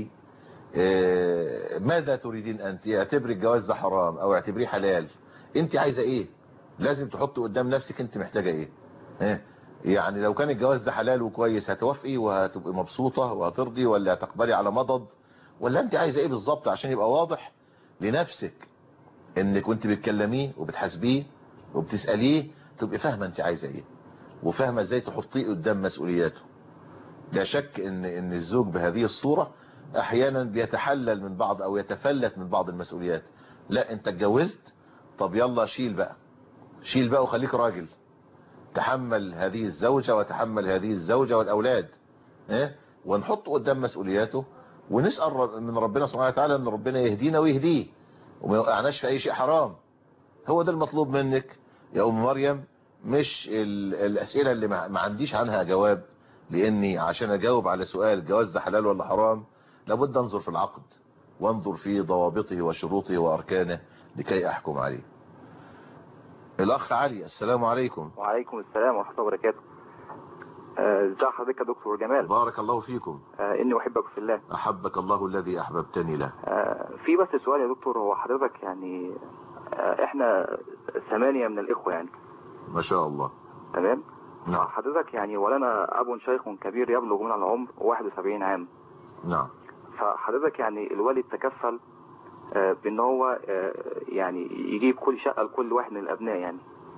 آه، ماذا تريدين انت اعتبري الجواز ده حرام او اعتبريه حلال انت عايزة ايه لازم تحط قدام نفسك انت محتاجة ايه ها؟ يعني لو كان الجواز ده حلال وكويس هتوافقي وهتبقي مبسوطة وهترضي ولا هتقبلي على مضض ولا انت عايزة ايه بالظبط عشان يبقى واضح لنفسك انك كنت بتكلميه وبتحاسبيه وبتسأليه تبقي فاهمة انت عايزة ايه وفاهمة ازاي تحطيه قدام مسؤولياته لا شك ان ان الزوج بهذه الصورة احيانا بيتحلل من بعض او يتفلت من بعض المسؤوليات لا انت اتجوزت طب يلا شيل بقى شيل بقى وخليك راجل تحمل هذه الزوجة وتحمل هذه الزوجة والأولاد إيه؟ ونحط قدام مسؤولياته ونسأل رب- من ربنا سبحانه وتعالى أن ربنا يهدينا ويهديه وما يوقعناش في أي شيء حرام هو ده المطلوب منك يا أم مريم مش ال- الأسئلة اللي ما ما عنديش عنها جواب لاني عشان اجاوب على سؤال الجواز ده حلال ولا حرام لابد انظر في العقد وانظر في ضوابطه وشروطه واركانه لكي احكم عليه الاخ علي السلام عليكم وعليكم السلام ورحمة الله وبركاته آه، ازي حضرتك يا دكتور جمال بارك الله فيكم آه، اني احبك في الله احبك الله الذي احببتني له آه، في بس سؤال يا دكتور هو حضرتك يعني آه، احنا ثمانية من الاخوة يعني ما شاء الله تمام نعم حضرتك يعني ولنا اب شيخ كبير يبلغ من العمر 71 عام نعم فحضرتك يعني الوالد تكفل آه، بان هو آه، يعني يجيب كل شقة لكل واحد من الابناء يعني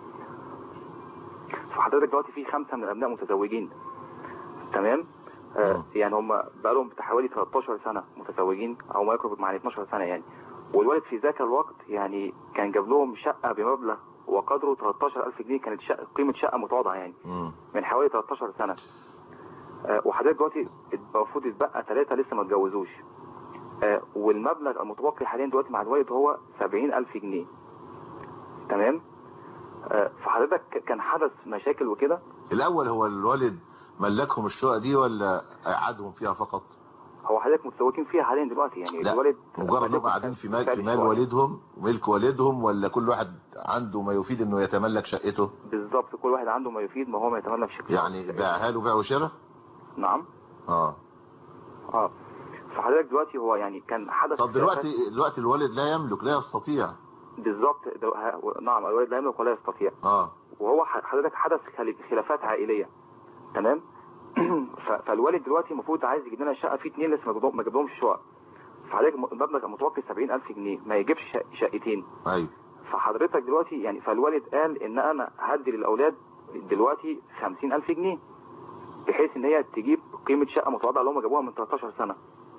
فحضرتك دلوقتي في خمسة من الابناء متزوجين تمام آه، يعني هم بقالهم بتاع حوالي 13 سنة متزوجين او ما يقرب مع 12 سنة يعني والوالد في ذاك الوقت يعني كان جاب لهم شقة بمبلغ وقدره 13000 جنيه كانت شقة قيمة شقة متواضعة يعني مم. من حوالي 13 سنة آه، وحضرتك دلوقتي المفروض يتبقى ثلاثة لسه ما اتجوزوش آه، والمبلغ المتبقي حاليا دلوقتي مع الوالد هو 70000 جنيه تمام آه، فحضرتك كان حدث مشاكل وكده الاول هو الوالد ملكهم الشقق دي ولا قعدهم فيها فقط هو حضرتك متزوجين فيها حاليا دلوقتي يعني لا الوالد مجرد انهم قاعدين في مال في مال والدهم وملك والدهم ولا كل واحد عنده ما يفيد انه يتملك شقته بالظبط كل واحد عنده ما يفيد ما هو ما يتمنى في شكله يعني باعها له بيع وشراء نعم اه اه فحضرتك دلوقتي هو يعني كان حدث طب دلوقتي دلوقتي الوالد لا يملك لا يستطيع بالظبط دل- ه- نعم الوالد لا يملك ولا يستطيع اه وهو ح- حضرتك حدث خل- خلافات عائليه تمام ف- فالوالد دلوقتي المفروض عايز يجيب لنا شقه في اتنين لسه ما جابوهم- ما جابلهمش شقق فحضرتك م- المبلغ المتوقع 70000 جنيه ما يجيبش شق- شقتين ايوه فحضرتك دلوقتي يعني فالوالد قال ان انا هدي للاولاد دلوقتي 50000 جنيه بحيث ان هي تجيب قيمه شقه متواضعه اللي هم جابوها من 13 سنه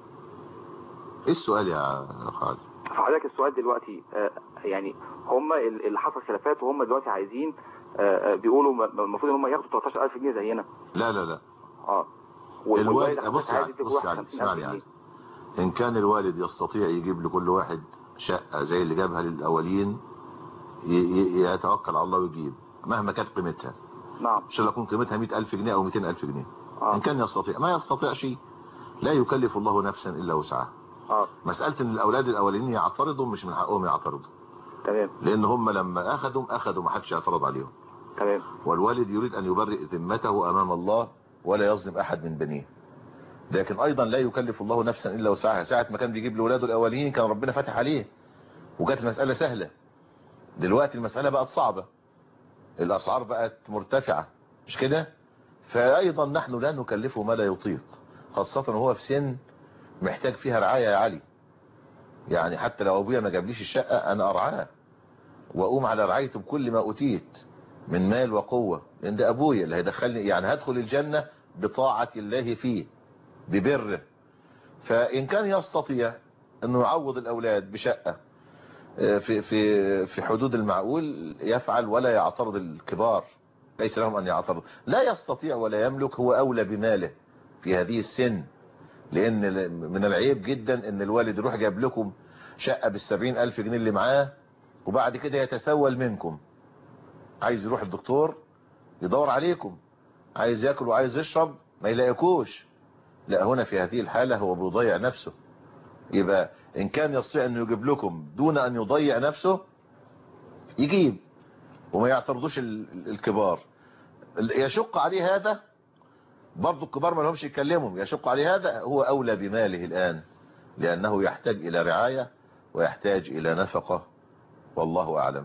ايه السؤال يا خالد فحضرتك السؤال دلوقتي آه، يعني هم ال- اللي حصل خلافات وهم دلوقتي عايزين آه، آه، بيقولوا م- المفروض ان هم ياخدوا 13000 جنيه زينا لا لا لا اه الوالد حضرتك بص عايز يعني يديك بص واحد يعني 50,000 اسمعني جنيه. يعني ان كان الوالد يستطيع يجيب لكل واحد شقة زي اللي جابها للاولين ي- ي- يتوكل على الله ويجيب مهما كانت قيمتها نعم مش تكون قيمتها 100000 جنيه او 200000 جنيه ان كان يستطيع ما يستطيع شيء لا يكلف الله نفسا الا وسعها اه مسألة ان الاولاد الاولين يعترضوا مش من حقهم يعترضوا تمام لان هم لما اخذوا اخذوا ما حدش اعترض عليهم تمام والوالد يريد ان يبرئ ذمته امام الله ولا يظلم احد من بنيه لكن ايضا لا يكلف الله نفسا الا وسعها ساعة ما كان بيجيب لاولاده الاولين كان ربنا فتح عليه وكانت المسألة سهلة دلوقتي المسألة بقت صعبة الاسعار بقت مرتفعة مش كده فايضا نحن لا نكلفه ما لا يطيق خاصة وهو في سن محتاج فيها رعاية يا علي يعني حتى لو ابويا ما جابليش الشقة انا ارعاه واقوم على رعايته بكل ما اوتيت من مال وقوة لان ده ابويا اللي هيدخلني يعني هدخل الجنة بطاعة الله فيه ببره فان كان يستطيع انه يعوض الاولاد بشقة آه، في في في حدود المعقول يفعل ولا يعترض الكبار ليس لهم ان يعترضوا لا يستطيع ولا يملك هو اولى بماله في هذه السن لان من العيب جدا ان الوالد يروح جاب لكم شقة بالسبعين الف جنيه اللي معاه وبعد كده يتسول منكم عايز يروح الدكتور يدور عليكم عايز ياكل وعايز يشرب ما يلاقيكوش لا هنا في هذه الحالة هو بيضيع نفسه يبقى ان كان يستطيع انه يجيب لكم دون ان يضيع نفسه يجيب وما يعترضوش ال- ال- الكبار ال- يشق عليه هذا برضو الكبار ما لهمش يتكلموا يشق عليه هذا هو اولى بماله الان لانه يحتاج الى رعاية ويحتاج الى نفقة والله اعلم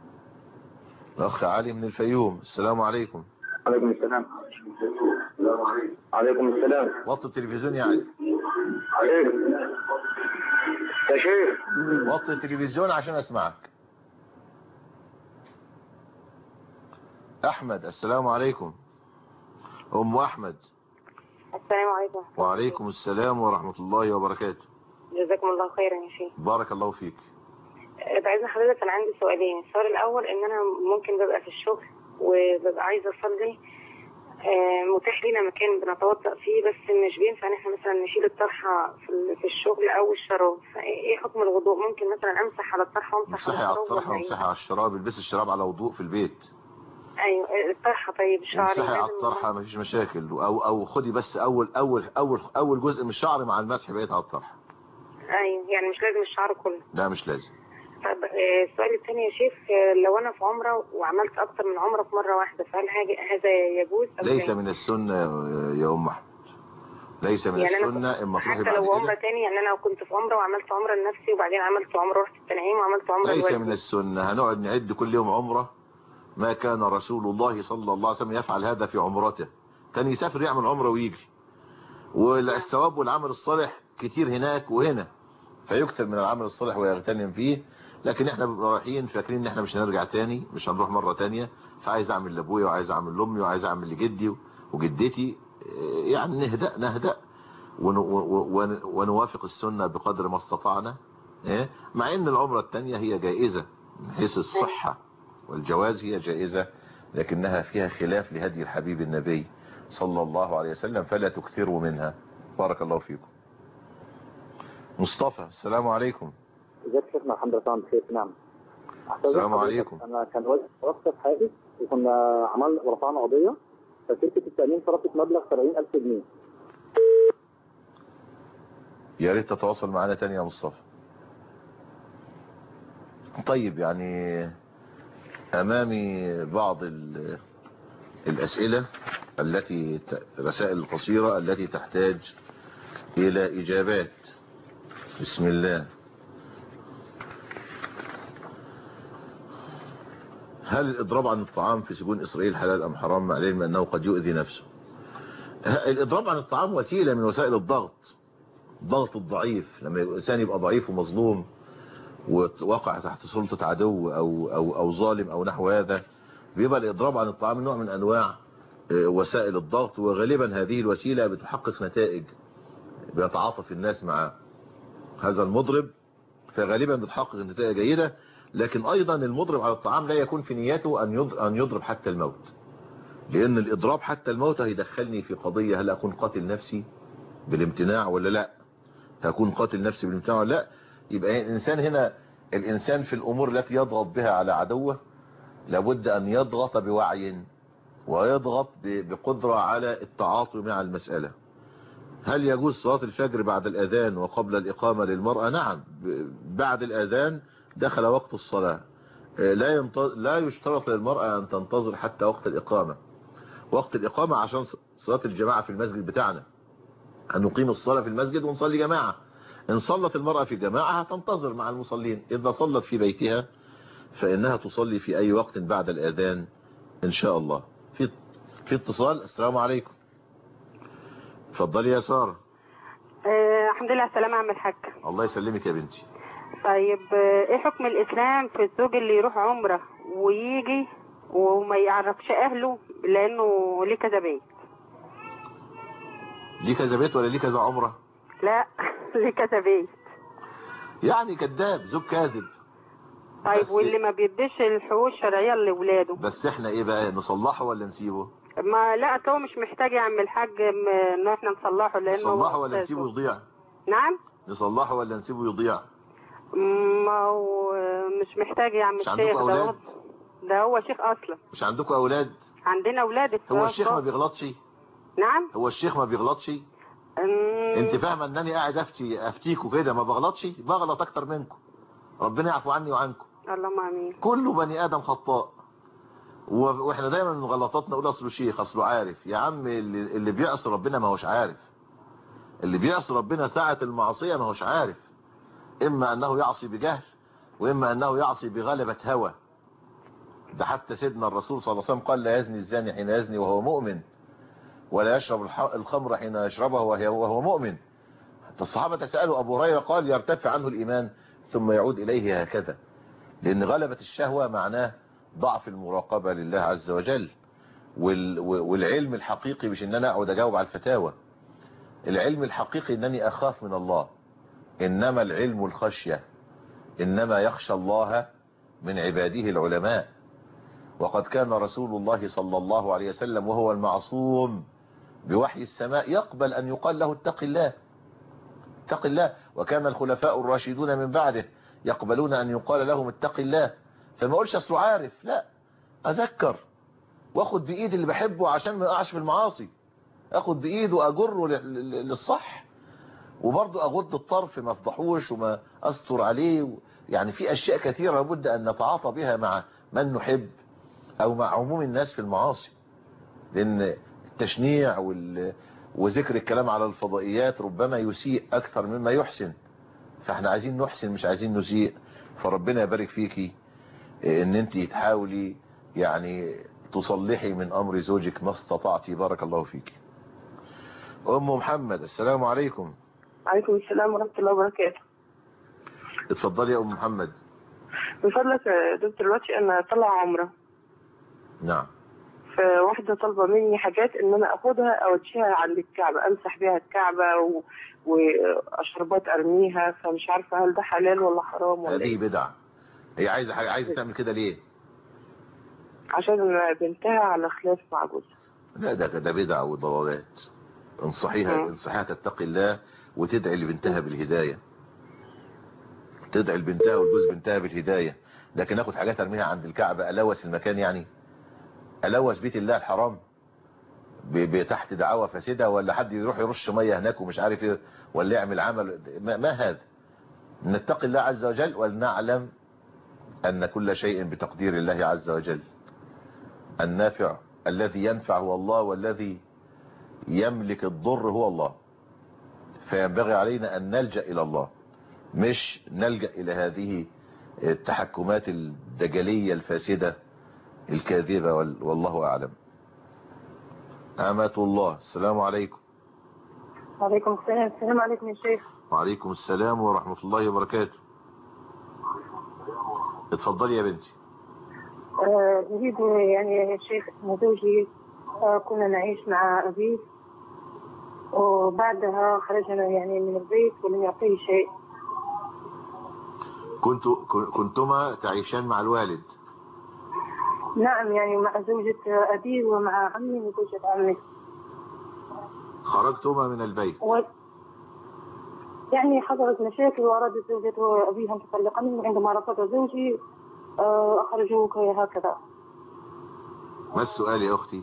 الاخ علي من الفيوم السلام عليكم عليكم السلام عليكم السلام وطي التلفزيون يا علي عليكم يا شيخ وطي التلفزيون عشان اسمعك احمد السلام عليكم ام احمد السلام عليكم وعليكم السلام ورحمة الله وبركاته جزاكم الله خيرا يا شيخ بارك الله فيك آه، بعد إذن حضرتك انا عندي سؤالين السؤال الاول ان انا ممكن ببقى في الشغل وببقى عايزه اصلي آه، متاح لنا مكان بنتوضا فيه بس مش بينفع ان احنا مثلا نشيل الطرحه في ال- في الشغل او الشراب فايه حكم الوضوء ممكن مثلا امسح على الطرحه وامسح امسحي على على الشراب الطرحة ولا إيه؟ وامسحي على الشراب البسي الشراب على وضوء في البيت ايوه الطرحه طيب شعري امسحي على لازم- الطرحة مفيش مشاكل او او خدي بس اول اول اول اول جزء من الشعر مع المسح بقيت على الطرحة ايوه يعني مش لازم الشعر كله لا مش لازم طب آه، السؤال الثاني يا شيخ آه، لو انا في عمره وعملت اكتر من عمره في مره واحده فهل حاجة- هذا يجوز أم ليس لا؟ من السنة يا ام احمد ليس من يعني أنا السنة اما تروحي حتى بعد لو كده عمره تاني يعني انا كنت في عمره وعملت عمره لنفسي وبعدين عملت عمره رحت التنعيم وعملت عمره ليس لوالدي. من السنة هنقعد نعد كل يوم عمرة ما كان رسول الله صلى الله عليه وسلم يفعل هذا في عمرته كان يسافر يعمل عمرة ويجي والثواب والعمل الصالح كتير هناك وهنا فيكثر من العمل الصالح ويغتنم فيه لكن احنا بنبقى رايحين فاكرين ان احنا مش هنرجع تاني مش هنروح مرة تانية فعايز اعمل لابويا وعايز اعمل لامي وعايز اعمل لجدي وجدتي إيه، يعني نهدأ نهدأ ون- ون- ونوافق السنة بقدر ما استطعنا إيه؟ مع ان العمرة التانية هي جائزة من حيث الصحة والجواز هي جائزة لكنها فيها خلاف لهدي الحبيب النبي صلى الله عليه وسلم فلا تكثروا منها بارك الله فيكم مصطفى السلام عليكم ازيك يا شيخنا الحمد لله تمام بخير نعم السلام حضرتك، عليكم. انا كان والدي توفى في حياتي وكنا عملنا ورفعنا قضيه فشركه التامين صرفت مبلغ 70000 جنيه يا ريت تتواصل معنا تاني يا مصطفى طيب يعني امامي بعض ال- الاسئلة التي ت- الرسائل القصيرة التي تحتاج الى اجابات بسم الله هل الاضراب عن الطعام في سجون اسرائيل حلال ام حرام مع العلم انه قد يؤذي نفسه ه- الاضراب عن الطعام وسيلة من وسائل الضغط ضغط الضعيف لما الانسان يبقى ضعيف ومظلوم ووقع تحت سلطة عدو او او او ظالم او نحو هذا بيبقى الاضراب عن الطعام نوع من انواع آه، وسائل الضغط وغالبا هذه الوسيلة بتحقق نتائج بيتعاطف الناس مع هذا المضرب فغالبا بتحقق نتائج جيدة لكن ايضا المضرب على الطعام لا يكون في نيته ان يضرب, أن يضرب حتى الموت لان الاضراب حتى الموت هيدخلني في قضية هل اكون قاتل نفسي بالامتناع ولا لا هكون قاتل نفسي بالامتناع ولا لا يبقى الانسان هنا الانسان في الامور التي يضغط بها على عدوه لابد ان يضغط بوعي ويضغط ب- بقدرة على التعاطي مع المسألة هل يجوز صلاة الفجر بعد الأذان وقبل الإقامة للمرأة نعم ب- بعد الأذان دخل وقت الصلاة آه، لا ينت... لا يشترط للمرأة أن تنتظر حتى وقت الإقامة وقت الإقامة عشان ص- صلاة الجماعة في المسجد بتاعنا أن نقيم الصلاة في المسجد ونصلي جماعة إن صلت المرأة في جماعة تنتظر مع المصلين إذا صلت في بيتها فإنها تصلي في أي وقت بعد الأذان إن شاء الله في في اتصال السلام عليكم اتفضلي يا سارة آه الحمد لله على السلامة يا عم الحاج الله يسلمك يا بنتي طيب آه ايه حكم الاسلام في الزوج اللي يروح عمرة ويجي وما يعرفش اهله لانه ليه كذا بيت ليه كذا بيت ولا ليه كذا عمرة لا ليه كذا بيت يعني كذاب زوج كاذب طيب بس- واللي ما بيديش الحقوق الشرعية لاولاده بس احنا ايه بقى نصلحه ولا نسيبه ما لا أصل هو مش محتاج يا عم الحاج م- ان احنا نصلحه لانه هو نصلحه ولا أستاذ. نسيبه يضيع نعم نصلحه ولا نسيبه يضيع ما هو مش محتاج يا عم مش الشيخ عندكم ده أولاد؟ هو ده هو شيخ اصلا مش عندكم اولاد عندنا اولاد هو الصغار. الشيخ ما بيغلطش نعم هو الشيخ ما بيغلطش أم، انت فاهمه انني قاعد افتي افتيكوا كده ما بغلطش بغلط اكتر منكم ربنا يعفو عني وعنكم اللهم امين كل بني ادم خطاء و- واحنا دايما من غلطاتنا نقول اصله شيخ اصله عارف يا عم اللي, اللي بيعصي ربنا ما هوش عارف اللي بيعصي ربنا ساعة المعصية ما هوش عارف اما انه يعصي بجهل واما انه يعصي بغلبة هوى ده حتى سيدنا الرسول صلى الله عليه وسلم قال لا يزني الزاني حين يزني وهو مؤمن ولا يشرب الح- الخمر حين يشربها وهي- وهو مؤمن حتى الصحابة سألوا أبو هريرة قال يرتفع عنه الإيمان ثم يعود إليه هكذا لأن غلبة الشهوة معناه ضعف المراقبة لله عز وجل وال- والعلم الحقيقي مش ان انا اقعد اجاوب على الفتاوى العلم الحقيقي انني اخاف من الله انما العلم الخشية انما يخشى الله من عباده العلماء وقد كان رسول الله صلى الله عليه وسلم وهو المعصوم بوحي السماء يقبل ان يقال له اتق الله اتق الله وكان الخلفاء الراشدون من بعده يقبلون ان يقال لهم اتق الله فما اقولش اصله عارف لا اذكر واخد بايد اللي بحبه عشان ما يقعش في المعاصي اخد بايده اجره لل- لل- للصح وبرضه اغض الطرف ما افضحوش وما استر عليه يعني في اشياء كثيرة لابد ان نتعاطى بها مع من نحب او مع عموم الناس في المعاصي لان التشنيع وال... وذكر الكلام على الفضائيات ربما يسيء اكثر مما يحسن فاحنا عايزين نحسن مش عايزين نسيء فربنا يبارك فيكي ان انت تحاولي يعني تصلحي من امر زوجك ما استطعتي بارك الله فيك ام محمد السلام عليكم عليكم السلام ورحمة الله وبركاته اتفضلي يا ام محمد من فضلك يا دكتور دلوقتي أنا طلع عمرة نعم فواحدة طالبة مني حاجات إن أنا أخدها أوديها عند الكعبة أمسح بيها الكعبة و... وأشربات أرميها فمش عارفة هل ده حلال ولا حرام ولا هذه إيه بدعة هي عايزة حاجة عايزة تعمل كده ليه عشان بنتها على خلاف مع جوزها لا ده ده بدعة وضلالات انصحيها مم. انصحيها تتقي الله وتدعي لبنتها بالهداية تدعي لبنتها والجوز بنتها بالهداية لكن اخد حاجات ارميها عند الكعبة الوث المكان يعني الوث بيت الله الحرام ب- ب- تحت دعوة فاسدة ولا حد يروح يرش مية هناك ومش عارف ايه ولا يعمل عمل ما, ما هذا نتقي الله عز وجل ولنعلم ان كل شيء بتقدير الله عز وجل النافع الذي ينفع هو الله والذي يملك الضر هو الله فينبغي علينا أن نلجأ إلى الله مش نلجأ إلى هذه التحكمات الدجلية الفاسدة الكاذبة وال- والله أعلم أمة الله السلام عليكم وعليكم السلام السلام عليكم يا شيخ وعليكم السلام ورحمة الله وبركاته اتفضلي يا بنتي آه، أريد يعني يا شيخ إن زوجي آه، كنا نعيش مع أبيه وبعدها خرجنا يعني من البيت ولم يعطيه شيء كنت كنتما تعيشان مع الوالد نعم يعني مع زوجة أبي ومع عمي وزوجة عمي خرجتما من البيت و... يعني حصلت مشاكل وأرادت زوجة أبي أن تطلقني وعندما رفض زوجي آه، أخرجوك هكذا ما السؤال يا أختي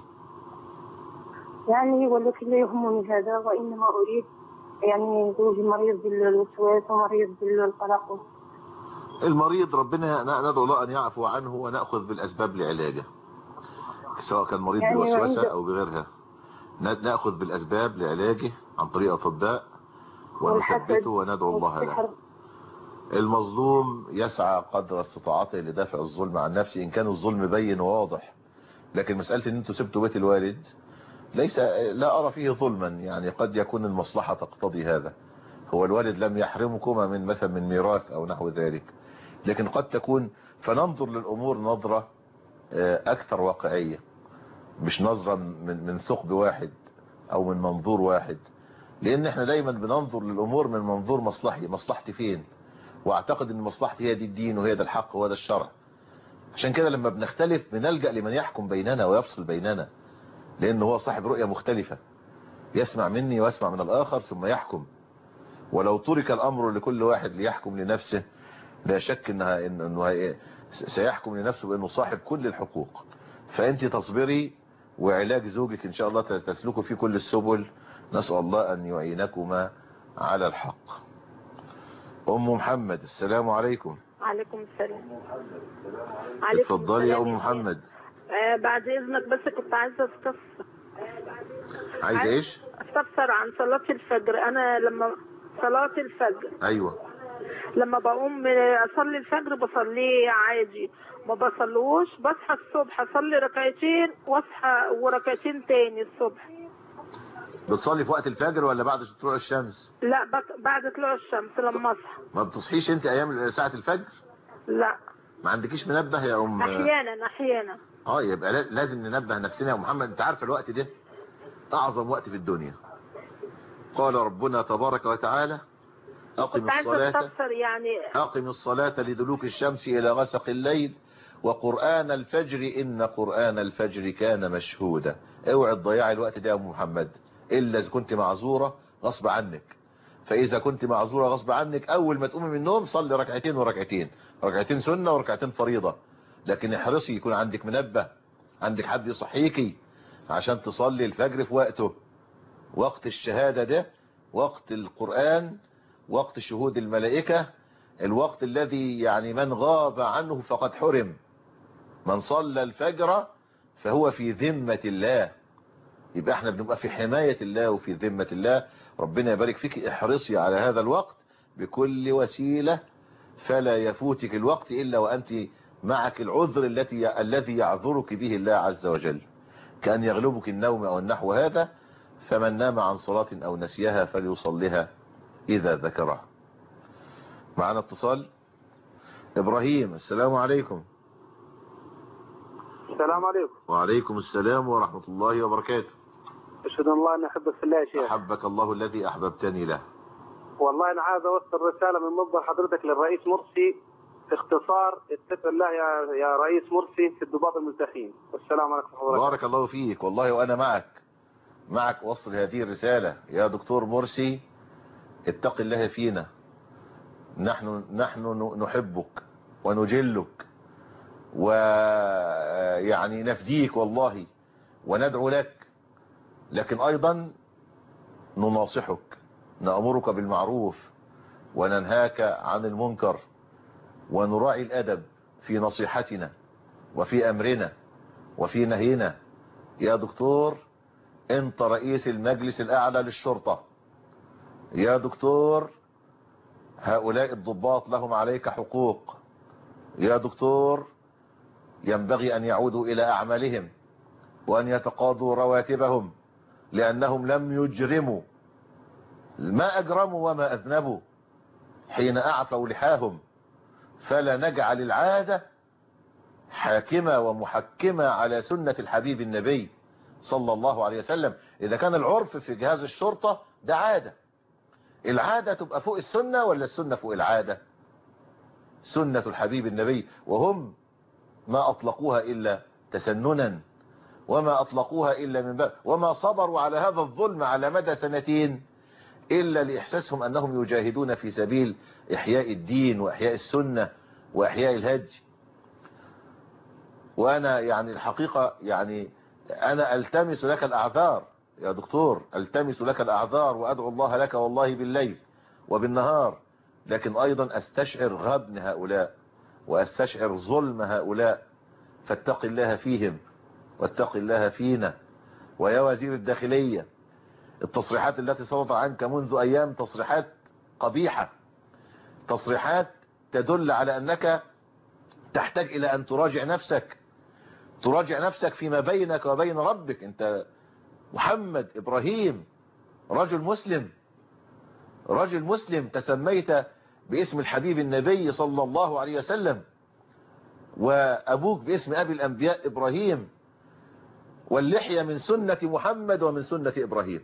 يعني ولكن لا يهمني هذا وإنما أريد يعني زوجي مريض بالوسواس ومريض بالقلق المريض ربنا ن- ندعو الله أن يعفو عنه ونأخذ بالأسباب لعلاجه سواء كان مريض يعني بالوسوسة عند- أو بغيرها ن- نأخذ بالأسباب لعلاجه عن طريق أطباء والحسد ونثبته وندعو الله له والسحر المظلوم يسعى قدر استطاعته لدفع الظلم عن نفسه إن كان الظلم بين وواضح لكن مسألة ان انتوا سبتوا بيت الوالد ليس لا أرى فيه ظلما يعني قد يكون المصلحة تقتضي هذا هو الوالد لم يحرمكما من مثلا من ميراث أو نحو ذلك لكن قد تكون فننظر للأمور نظرة آه، أكثر واقعية مش نظرة من من ثقب واحد أو من منظور واحد لأن احنا دايما بننظر للأمور من منظور مصلحي مصلحتي فين واعتقد ان مصلحتي هي دي الدين وهي ده الحق وهو ده الشرع عشان كده لما بنختلف بنلجأ لمن يحكم بيننا ويفصل بيننا لان هو صاحب رؤية مختلفة يسمع مني ويسمع من الاخر ثم يحكم ولو ترك الامر لكل واحد ليحكم لنفسه لا شك انها إن- انه هي- سيحكم لنفسه بانه صاحب كل الحقوق فانت تصبري وعلاج زوجك ان شاء الله تسلكوا في كل السبل نسأل الله ان يعينكما على الحق ام محمد السلام عليكم عليكم السلام اتفضلي يا السلام ام يا محمد آه بعد اذنك بس كنت عايزه استفسر عايزه ايش استفسر عن صلاه الفجر انا لما صلاه الفجر ايوه لما بقوم اصلي الفجر بصليه عادي ما بصلوش بصحى الصبح اصلي ركعتين واصحى وركعتين تاني الصبح بتصلي في وقت الفجر ولا بعد طلوع الشمس لا بط- بعد طلوع الشمس لما اصحى ما بتصحيش انت ايام ساعة الفجر لا ما عندكيش منبه يا ام احيانا احيانا اه يبقى لا- لازم ننبه نفسنا يا محمد انت عارف الوقت ده اعظم وقت في الدنيا قال ربنا تبارك وتعالى اقم كنت عايزه الصلاة استفسر يعني أقم الصلاة لدلوك الشمس إلى غسق الليل وقرآن الفجر إن قرآن الفجر كان مشهودا اوعي تضيعي الوقت ده يا أم محمد إلا إذا كنت معذورة غصب عنك فإذا كنت معذورة غصب عنك أول ما تقومي من النوم صلي ركعتين وركعتين ركعتين سنة وركعتين فريضة لكن احرصي يكون عندك منبه عندك حد يصحيكي عشان تصلي الفجر في وقته وقت الشهادة ده وقت القرآن وقت شهود الملائكة الوقت الذي يعني من غاب عنه فقد حرم من صلى الفجر فهو في ذمة الله يبقى احنا بنبقى في حماية الله وفي ذمة الله ربنا يبارك فيك احرصي على هذا الوقت بكل وسيلة فلا يفوتك الوقت إلا وأنت معك العذر التي الذي يعذرك به الله عز وجل كأن يغلبك النوم أو النحو هذا فمن نام عن صلاة أو نسيها فليصلها إذا ذكرها معنا اتصال إبراهيم السلام عليكم السلام عليكم وعليكم السلام ورحمة الله وبركاته أشهد أن الله أن أحبك في الله يا شيخ أحبك الله الذي أحببتني له والله أنا عايز أوصل رسالة من منبر حضرتك للرئيس مرسي باختصار اتق الله يا يا رئيس مرسي في الضباط الملتحين والسلام عليكم ورحمة الله بارك الله فيك والله وأنا معك معك وصل هذه الرسالة يا دكتور مرسي اتق الله فينا نحن نحن نحبك ونجلك ويعني نفديك والله وندعو لك لكن أيضا نناصحك نأمرك بالمعروف وننهاك عن المنكر ونراعي الأدب في نصيحتنا وفي أمرنا وفي نهينا يا دكتور انت رئيس المجلس الأعلى للشرطة يا دكتور هؤلاء الضباط لهم عليك حقوق يا دكتور ينبغي أن يعودوا إلى أعمالهم وأن يتقاضوا رواتبهم لأنهم لم يجرموا ما أجرموا وما أذنبوا حين أعفوا لحاهم فلا نجعل العادة حاكمة ومحكمة على سنة الحبيب النبي صلى الله عليه وسلم إذا كان العرف في جهاز الشرطة ده عادة العادة تبقى فوق السنة ولا السنة فوق العادة سنة الحبيب النبي وهم ما أطلقوها إلا تسننا وما أطلقوها إلا من باب وما صبروا على هذا الظلم على مدى سنتين إلا لإحساسهم أنهم يجاهدون في سبيل إحياء الدين وإحياء السنة وإحياء الهج وأنا يعني الحقيقة يعني أنا ألتمس لك الأعذار يا دكتور ألتمس لك الأعذار وأدعو الله لك والله بالليل وبالنهار لكن أيضا أستشعر غبن هؤلاء وأستشعر ظلم هؤلاء فاتق الله فيهم واتق الله فينا ويا وزير الداخلية التصريحات التي صدر عنك منذ أيام تصريحات قبيحة تصريحات تدل على أنك تحتاج إلى أن تراجع نفسك تراجع نفسك فيما بينك وبين ربك أنت محمد إبراهيم رجل مسلم رجل مسلم تسميت باسم الحبيب النبي صلى الله عليه وسلم وأبوك باسم أبي الأنبياء إبراهيم واللحية من سنة محمد ومن سنة إبراهيم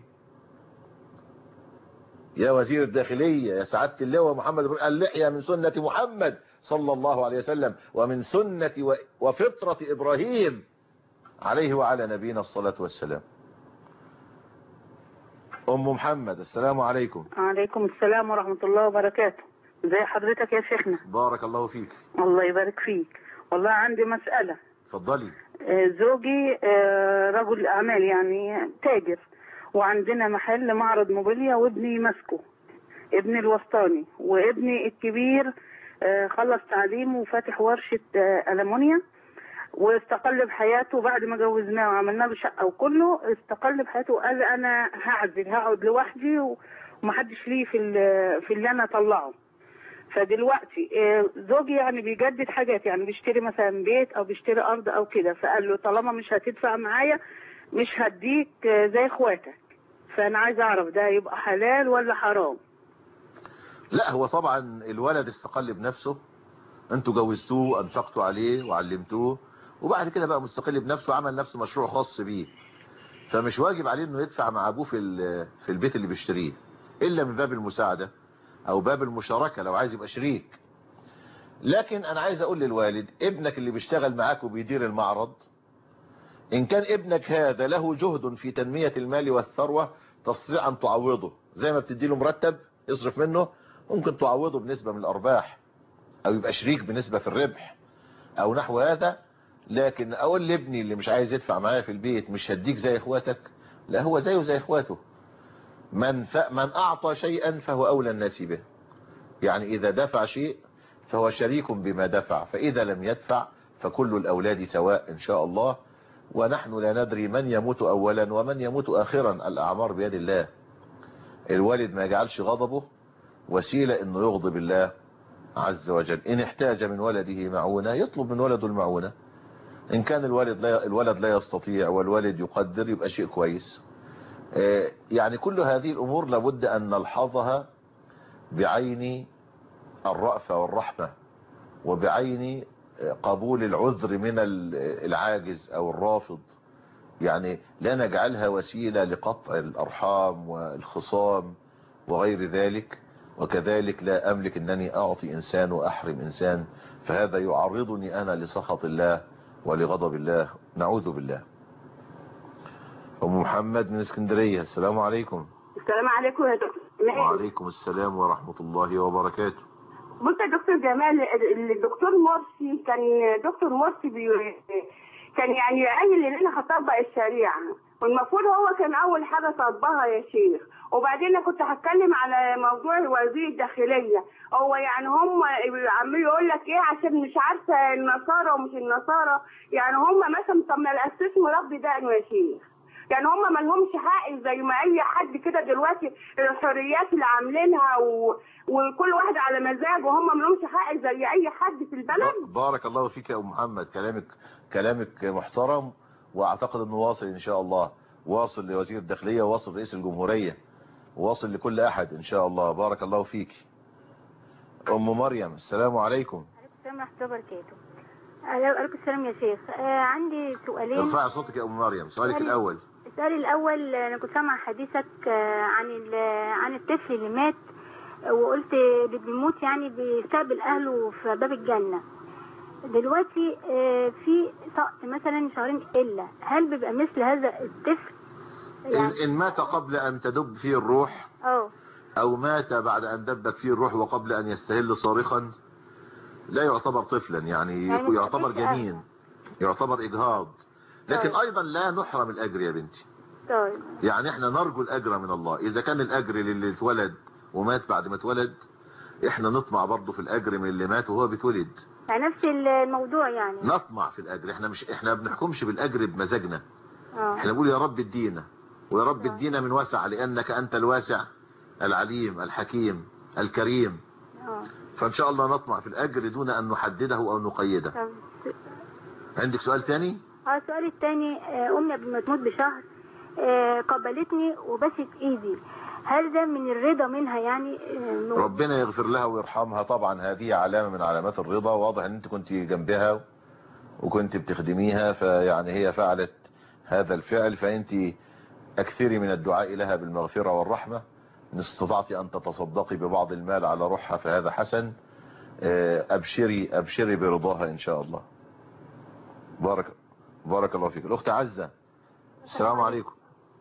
يا وزير الداخلية يا سعادة اللواء محمد اللحية من سنة محمد صلى الله عليه وسلم ومن سنة وفطرة إبراهيم عليه وعلى نبينا الصلاة والسلام أم محمد السلام عليكم عليكم السلام ورحمة الله وبركاته ازي حضرتك يا شيخنا بارك الله فيك الله يبارك فيك والله عندي مسألة اتفضلي آه، زوجي آه، رجل أعمال يعني تاجر وعندنا محل معرض موبيليا وابني ماسكه ابني الوسطاني وابني الكبير آه، خلص تعليمه وفاتح ورشة آه، ألمونيا واستقل بحياته بعد ما جوزناه وعملنا له شقة وكله استقل بحياته وقال أنا هعزل هقعد لوحدي ومحدش ليه في ال- في اللي أنا أطلعه فدلوقتي آه، زوجي يعني بيجدد حاجات يعني بيشتري مثلا بيت او بيشتري ارض او كده فقال له طالما مش هتدفع معايا مش هديك آه، زي اخواتك فانا عايزه اعرف ده يبقى حلال ولا حرام لا هو طبعا الولد استقل بنفسه انتوا جوزتوه انفقتوا عليه وعلمتوه وبعد كده بقى مستقل بنفسه وعمل نفسه مشروع خاص بيه فمش واجب عليه انه يدفع مع ابوه في ال- في البيت اللي بيشتريه الا من باب المساعده او باب المشاركه لو عايز يبقى شريك لكن انا عايز اقول للوالد ابنك اللي بيشتغل معاك وبيدير المعرض ان كان ابنك هذا له جهد في تنمية المال والثروة تستطيع ان تعوضه زي ما بتديله مرتب يصرف منه ممكن تعوضه بنسبة من الارباح او يبقى شريك بنسبة في الربح او نحو هذا لكن اقول لابني اللي مش عايز يدفع معايا في البيت مش هديك زي اخواتك لا هو زيه زي اخواته من ف... من اعطى شيئا فهو اولى الناس به يعني اذا دفع شيء فهو شريك بما دفع فاذا لم يدفع فكل الاولاد سواء ان شاء الله ونحن لا ندري من يموت اولا ومن يموت اخرا الاعمار بيد الله الوالد ما يجعلش غضبه وسيلة انه يغضب الله عز وجل ان احتاج من ولده معونة يطلب من ولده المعونة ان كان الولد لا الولد لا يستطيع والوالد يقدر يبقى شيء كويس آه، يعني كل هذه الامور لابد ان نلحظها بعين الرأفة والرحمة وبعين آه، قبول العذر من ال- العاجز او الرافض يعني لا نجعلها وسيلة لقطع الارحام والخصام وغير ذلك وكذلك لا املك انني اعطي انسان واحرم انسان فهذا يعرضني انا لسخط الله ولغضب الله نعوذ بالله ام محمد من اسكندرية السلام عليكم السلام عليكم يا دكتور جمال وعليكم السلام ورحمة الله وبركاته بص يا دكتور جمال ال- الدكتور مرسي كان دكتور مرسي بي... كان يعني قايل ان انا هطبق الشريعه والمفروض هو كان اول حاجه طبقها يا شيخ وبعدين انا كنت هتكلم على موضوع وزير الداخليه هو يعني هم عمال يقول لك ايه عشان مش عارفه النصارى ومش النصارى يعني هم مثلا طب ما الاساس مربي دقنه يا شيخ يعني هم ما لهمش حق زي ما اي حد كده دلوقتي الحريات اللي عاملينها و... وكل واحد على مزاجه هم ما لهمش حق زي اي حد في البلد بارك الله فيك يا ام محمد كلامك كلامك محترم واعتقد انه واصل ان شاء الله واصل لوزير الداخلية واصل رئيس الجمهورية واصل لكل احد ان شاء الله بارك الله فيك ام مريم السلام عليكم السلام ورحمة الله وبركاته عليكم السلام يا شيخ آه عندي سؤالين ارفعي صوتك يا ام مريم سؤالك سؤالي- الاول السؤال الأول أنا كنت سامع حديثك آه، عن ال- عن الطفل اللي مات آه، وقلت اللي بيموت يعني بيستقبل أهله في باب الجنة دلوقتي آه، في سقط مثلا شهرين إلا هل بيبقى مثل هذا الطفل إن, ان مات قبل ان تدب فيه الروح اه او مات بعد ان دبت فيه الروح وقبل ان يستهل صارخا لا يعتبر طفلا يعني, يعني مش يعتبر طفل جنين يعتبر اجهاض لكن طيب. ايضا لا نحرم الاجر يا بنتي طيب يعني احنا نرجو الاجر من الله اذا كان الاجر للي اتولد ومات بعد ما اتولد احنا نطمع برضه في الاجر من اللي مات وهو بيتولد يعني نفس الموضوع يعني نطمع في الاجر احنا مش احنا ما بنحكمش بالاجر بمزاجنا اه احنا بنقول يا رب ادينا ويا رب ادينا من وسع لانك انت الواسع العليم الحكيم الكريم اه فان شاء الله نطمع في الاجر دون ان نحدده او نقيده طب عندك سؤال تاني اه السؤال الثاني امي قبل ما تموت بشهر آه، قبلتني وبست ايدي هل ده من الرضا منها يعني آه، إنه- ربنا يغفر لها ويرحمها طبعا هذه علامة من علامات الرضا واضح ان انت كنت جنبها وكنت بتخدميها فيعني هي فعلت هذا الفعل فانت اكثري من الدعاء لها بالمغفرة والرحمة ان استطعت ان تتصدقي ببعض المال على روحها فهذا حسن آه، ابشري ابشري برضاها ان شاء الله بارك بارك الله فيك الاخت عزة السلام عليكم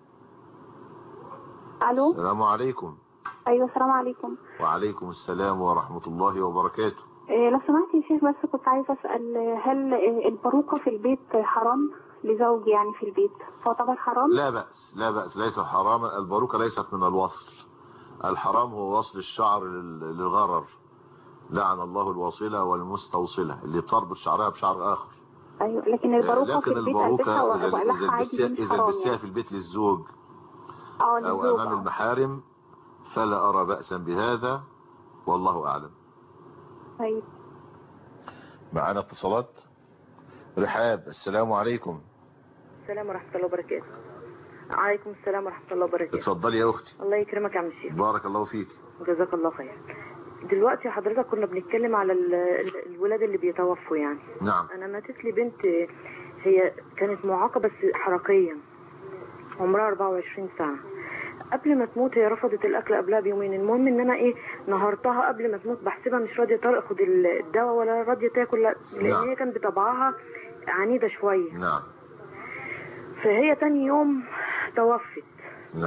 الو السلام عليكم ايوه السلام عليكم وعليكم السلام ورحمة الله وبركاته إيه لو سمحت يا شيخ بس كنت عايزه اسال هل إيه الباروكه في البيت حرام لزوجي يعني في البيت تعتبر حرام لا بأس لا بأس ليس حراما الباروكة ليست من الوصل الحرام هو وصل الشعر لل- للغرر لعن الله الواصلة والمستوصلة اللي بتربط شعرها بشعر آخر ايوه لكن الباروكه في لكن البيت البسها الباروكة إذا والقها إذا عادي دي لبستها- مش إذا حرام لبستها يعني في البيت للزوج اه أو للزوج أمام آه. المحارم فلا أرى بأسا بهذا والله أعلم طيب معنا اتصالات رحاب السلام عليكم السلام ورحمة الله وبركاته عليكم السلام ورحمة الله وبركاته اتفضلي يا أختي الله يكرمك يا عم الشيخ بارك الله فيك جزاك الله خير دلوقتي حضرتك كنا بنتكلم على ال- ال- الولاد اللي بيتوفوا يعني نعم انا ماتت لي بنت هي كانت معاقة بس حركيا عمرها 24 سنة قبل ما تموت هي رفضت الاكل قبلها بيومين المهم ان انا ايه نهارتها قبل ما تموت بحسبها مش راضيه تاخد الدواء ولا راضيه تاكل لا لان نعم. هي كانت بطبعها عنيده شويه نعم فهي تاني يوم توفت نعم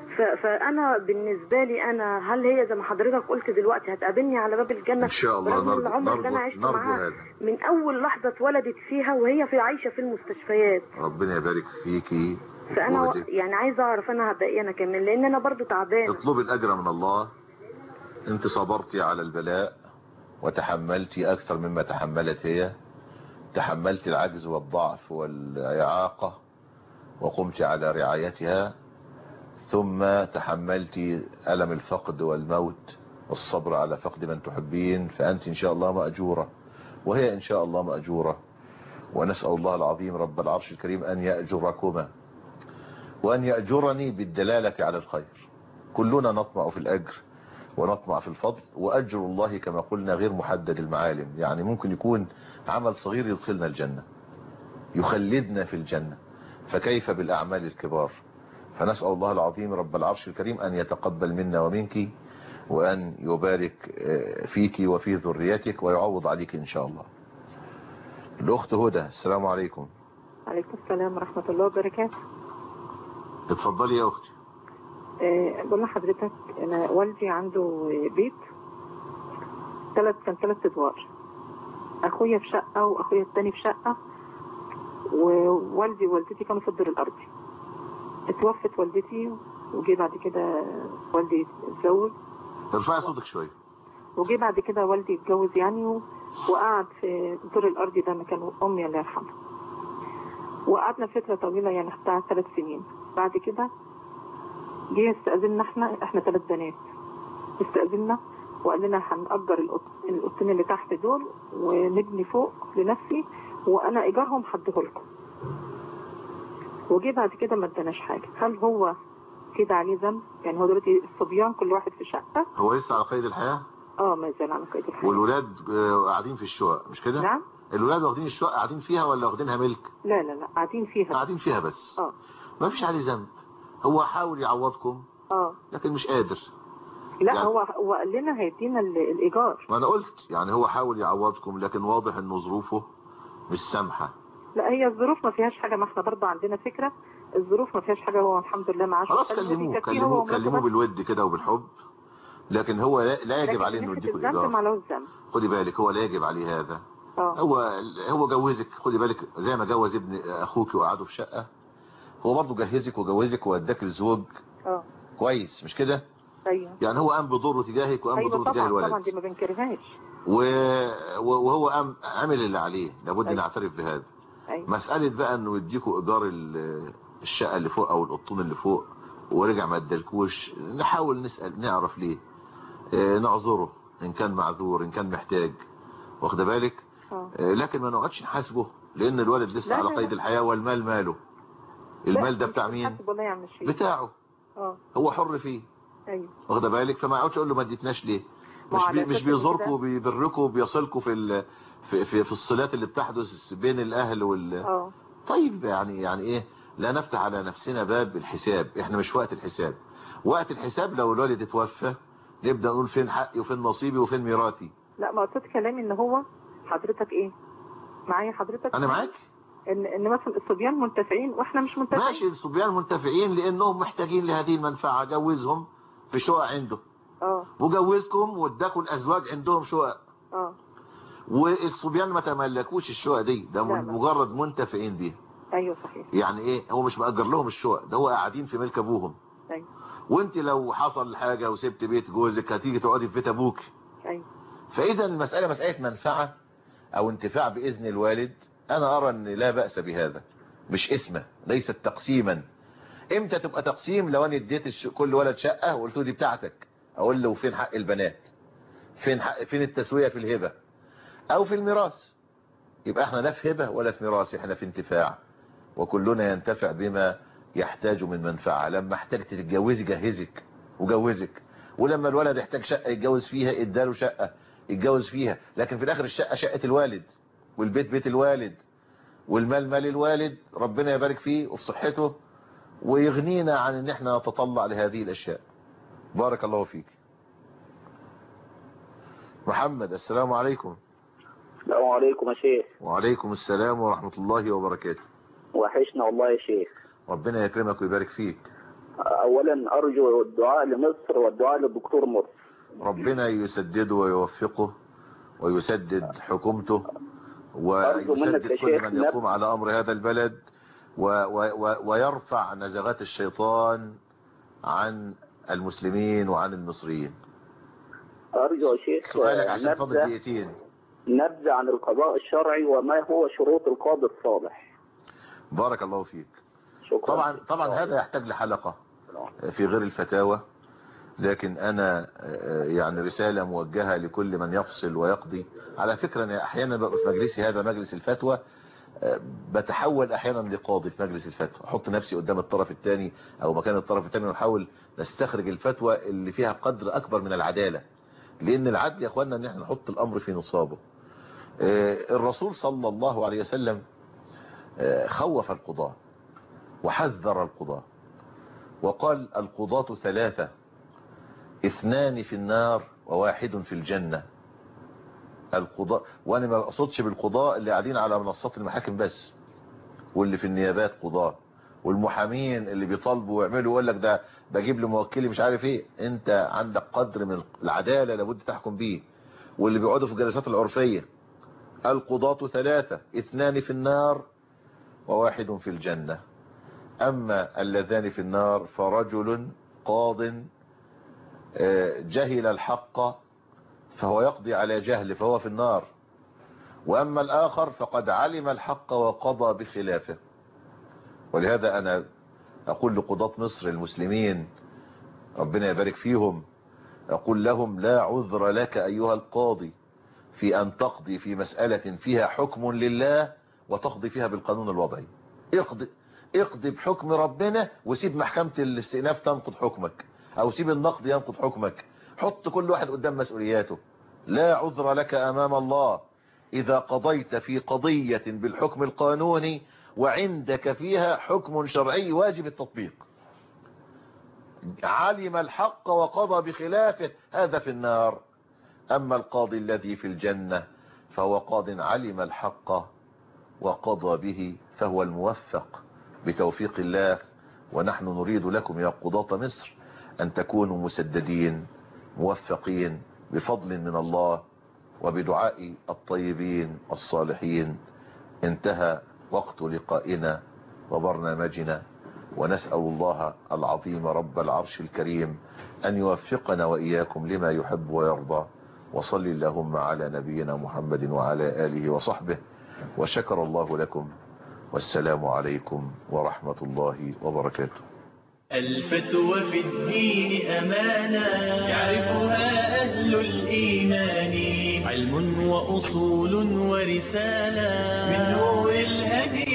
ف- فانا بالنسبه لي انا هل هي زي ما حضرتك قلت دلوقتي هتقابلني على باب الجنه ان شاء الله برغم نرجو العمر اللي انا نرجو, عشت نرجو معاها هذا من اول لحظه اتولدت فيها وهي في عايشه في المستشفيات ربنا يبارك فيكي فانا وجهدك. يعني عايزه اعرف انا هبقى ايه انا كمان لان انا برضو تعبانه اطلبي الأجر من الله انت صبرتي على البلاء وتحملتي أكثر مما تحملت هي تحملت العجز والضعف والإعاقة وقمت على رعايتها ثم تحملت ألم الفقد والموت والصبر على فقد من تحبين فأنت إن شاء الله مأجورة وهي إن شاء الله مأجورة ونسأل الله العظيم رب العرش الكريم أن يأجركما وأن يأجرني بالدلالة على الخير كلنا نطمع في الأجر ونطمع في الفضل وأجر الله كما قلنا غير محدد المعالم يعني ممكن يكون عمل صغير يدخلنا الجنة يخلدنا في الجنة فكيف بالأعمال الكبار فنسأل الله العظيم رب العرش الكريم أن يتقبل منا ومنك وأن يبارك فيك وفي ذريتك ويعوض عليك إن شاء الله الأخت هدى السلام عليكم عليكم السلام ورحمة الله وبركاته اتفضلي يا أختي أه بقول لحضرتك أنا والدي عنده بيت ثلاث كان ثلاث أدوار أخويا في شقة وأخويا التاني في شقة ووالدي ووالدتي كانوا في الدور الأرضي اتوفت والدتي وجي بعد كده والدي اتزوج ارفعي صوتك شوية وجي بعد كده والدي اتجوز يعني و... وقعد في الدور الأرضي ده مكان أمي الله يرحمها وقعدنا فترة طويلة يعني بتاع ثلاث سنين بعد كده جه استأذنا احنا احنا ثلاث بنات استأذنا وقال لنا هنأجر الأوض- الأوضتين اللي تحت دول ونبني فوق لنفسي وأنا إيجارهم هديه لكم وجه بعد كده ما اداناش حاجة هل هو كده عليه ذنب يعني هو دلوقتي الصبيان كل واحد في شقة هو لسه على قيد الحياة اه ما زال على قيد الحياة والولاد آه، قاعدين في الشقق مش كده نعم الولاد واخدين الشقق قاعدين فيها ولا واخدينها ملك لا لا لا قاعدين فيها قاعدين فيها بس اه ما فيش عليه ذنب هو حاول يعوضكم اه لكن مش قادر لا يعني- هو هو قال لنا هيدينا ال- الإيجار ما انا قلت يعني هو حاول يعوضكم لكن واضح انه ظروفه مش سامحة لا هي الظروف ما فيهاش حاجة ما احنا برضه عندنا فكرة الظروف ما فيهاش حاجة هو الحمد لله معاه خلاص شغال كلموه وبيكفيه هو كلموه ومراته كلموه بس. بالود كده وبالحب لكن هو لا, لا يجب لكن عليه انه ناحية يديكوا الذنب الايجار مالوش ذنب خدي بالك هو لا يجب عليه هذا اه هو هو جوزك خدي بالك زي ما جوز ابن اخوك وقعدوا في شقة هو برضه جهزك وجوزك واداك الزوج اه كويس مش كده ايوه يعني هو قام بدوره تجاهك وقام ايوه بدوره تجاه طبعا الولد طبعا دي ما بنكرهاش و... و- وهو قام عمل اللي عليه لابد أيوة. نعترف بهذا ايوه مسألة بقى انه يديكوا ايجار ال- الشقة اللي فوق او القطون اللي فوق ورجع ما ادالكوش نحاول نسأل نعرف ليه آه، نعذره ان كان معذور ان كان محتاج واخد بالك اه آه، لكن ما نقعدش نحاسبه لان الولد لسه لا، على لا، قيد لا. الحياة والمال ماله المال ده بتاع مين حسب الله يعمل شيء بتاعه اه هو حر فيه ايوه واخد بالك فما اقعدش اقول له ما اديتناش ليه ما مش على بي مش أساس إن بيزوركم كده- وبيبركم وبيصلكم في ال في في, في الصلات اللي بتحدث بين الاهل وال اه طيب يعني يعني ايه لا نفتح على نفسنا باب الحساب احنا مش وقت الحساب وقت الحساب لو الوالد اتوفى نبدا نقول فين حقي وفين نصيبي وفين ميراثي لا ما قصدت كلامي ان هو حضرتك ايه معايا حضرتك انا معاك ان ان مثلا الصبيان منتفعين واحنا مش منتفعين ماشي الصبيان منتفعين لانهم محتاجين لهذه المنفعه جوزهم في شقق عنده اه وجوزكم واداكم الازواج عندهم شقق اه والصبيان ما تملكوش الشقق دي ده لا، لا. مجرد منتفعين بيها ايوه صحيح يعني ايه هو مش مأجر لهم الشقق ده هو قاعدين في ملك ابوهم ايوه وانت لو حصل حاجة وسبت بيت جوزك هتيجي تقعدي في بيت ابوك ايوه فاذا المسألة مسألة منفعة او انتفاع باذن الوالد انا ارى ان لا بأس بهذا مش اسمه ليست تقسيما امتى تبقى تقسيم لو انا اديت الش... كل ولد شقة وقلت له دي بتاعتك اقول له فين حق البنات فين حق... فين التسوية في الهبة او في الميراث يبقى احنا لا في هبة ولا في ميراث احنا في انتفاع وكلنا ينتفع بما يحتاج من منفعة لما احتاج تتجوزي جهزك وجوزك ولما الولد يحتاج شقة يتجوز فيها اداله شقة يتجوز فيها لكن في الاخر الشقة شقة الوالد والبيت بيت الوالد والمال مال الوالد ربنا يبارك فيه وفي صحته ويغنينا عن ان احنا نتطلع لهذه الاشياء بارك الله فيك محمد السلام عليكم السلام عليكم يا شيخ وعليكم السلام ورحمة الله وبركاته وحشنا والله يا شيخ ربنا يكرمك ويبارك فيك واولا ارجو الدعاء لمصر والدعاء للدكتور مرسي ربنا يسدده ويوفقه ويسدد حكومته أرجو منك ويسدد يا كل شيخ من نب- يقوم على أمر هذا البلد و و و ويرفع نزغات الشيطان عن المسلمين وعن المصريين ارجو يا شيخ سؤالك آه، عشان فاضل نبذه دقيقتين نبذه عن القضاء الشرعي وما هو شروط القاضي الصالح بارك الله فيك شكرا طبعا طبعا هذا يحتاج لحلقة في غير الفتاوى لكن انا آه، يعني رسالة موجهة لكل من يفصل ويقضي على فكرة انا احيانا ببقى في مجلسي هذا مجلس الفتوى آه، بتحول احيانا لقاضي في مجلس الفتوى احط نفسي قدام الطرف الثاني او مكان الطرف الثاني ونحاول نستخرج الفتوى اللي فيها قدر اكبر من العدالة لان العدل يا اخوانا ان احنا نحط الامر في نصابه آه، الرسول صلى الله عليه وسلم آه، خوف القضاة وحذر القضاة وقال القضاة ثلاثة اثنان في النار وواحد في الجنة القضاء وانا ما اقصدش بالقضاء اللي قاعدين على منصات المحاكم بس واللي في النيابات قضاة والمحامين اللي بيطالبوا ويعملوا يقول لك ده بجيب لي موكلي مش عارف ايه انت عندك قدر من العدالة لابد تحكم بيه واللي بيقعدوا في الجلسات العرفية القضاة ثلاثة اثنان في النار وواحد في الجنة أما اللذان في النار فرجل قاض آه، جهل الحق فهو يقضي على جهل فهو في النار وأما الآخر فقد علم الحق وقضى بخلافه ولهذا أنا أقول لقضاة مصر المسلمين ربنا يبارك فيهم أقول لهم لا عذر لك أيها القاضي في أن تقضي في مسألة فيها حكم لله وتقضي فيها بالقانون الوضعي اقضي اقضي بحكم ربنا وسيب محكمة الاستئناف تنقض حكمك او سيب النقد ينقض حكمك حط كل واحد قدام مسؤولياته لا عذر لك امام الله اذا قضيت في قضية بالحكم القانوني وعندك فيها حكم شرعي واجب التطبيق علم الحق وقضى بخلافه هذا في النار أما القاضي الذي في الجنة فهو قاض علم الحق وقضى به فهو الموفق بتوفيق الله ونحن نريد لكم يا قضاة مصر أن تكونوا مسددين موفقين بفضل من الله وبدعاء الطيبين الصالحين انتهى وقت لقائنا وبرنامجنا ونسأل الله العظيم رب العرش الكريم أن يوفقنا وإياكم لما يحب ويرضى وصل اللهم على نبينا محمد وعلى آله وصحبه وشكر الله لكم والسلام عليكم ورحمة الله وبركاته الفتوى في الدين أمانة يعرفها أهل الإيمان علم وأصول ورسالة من نور الهدي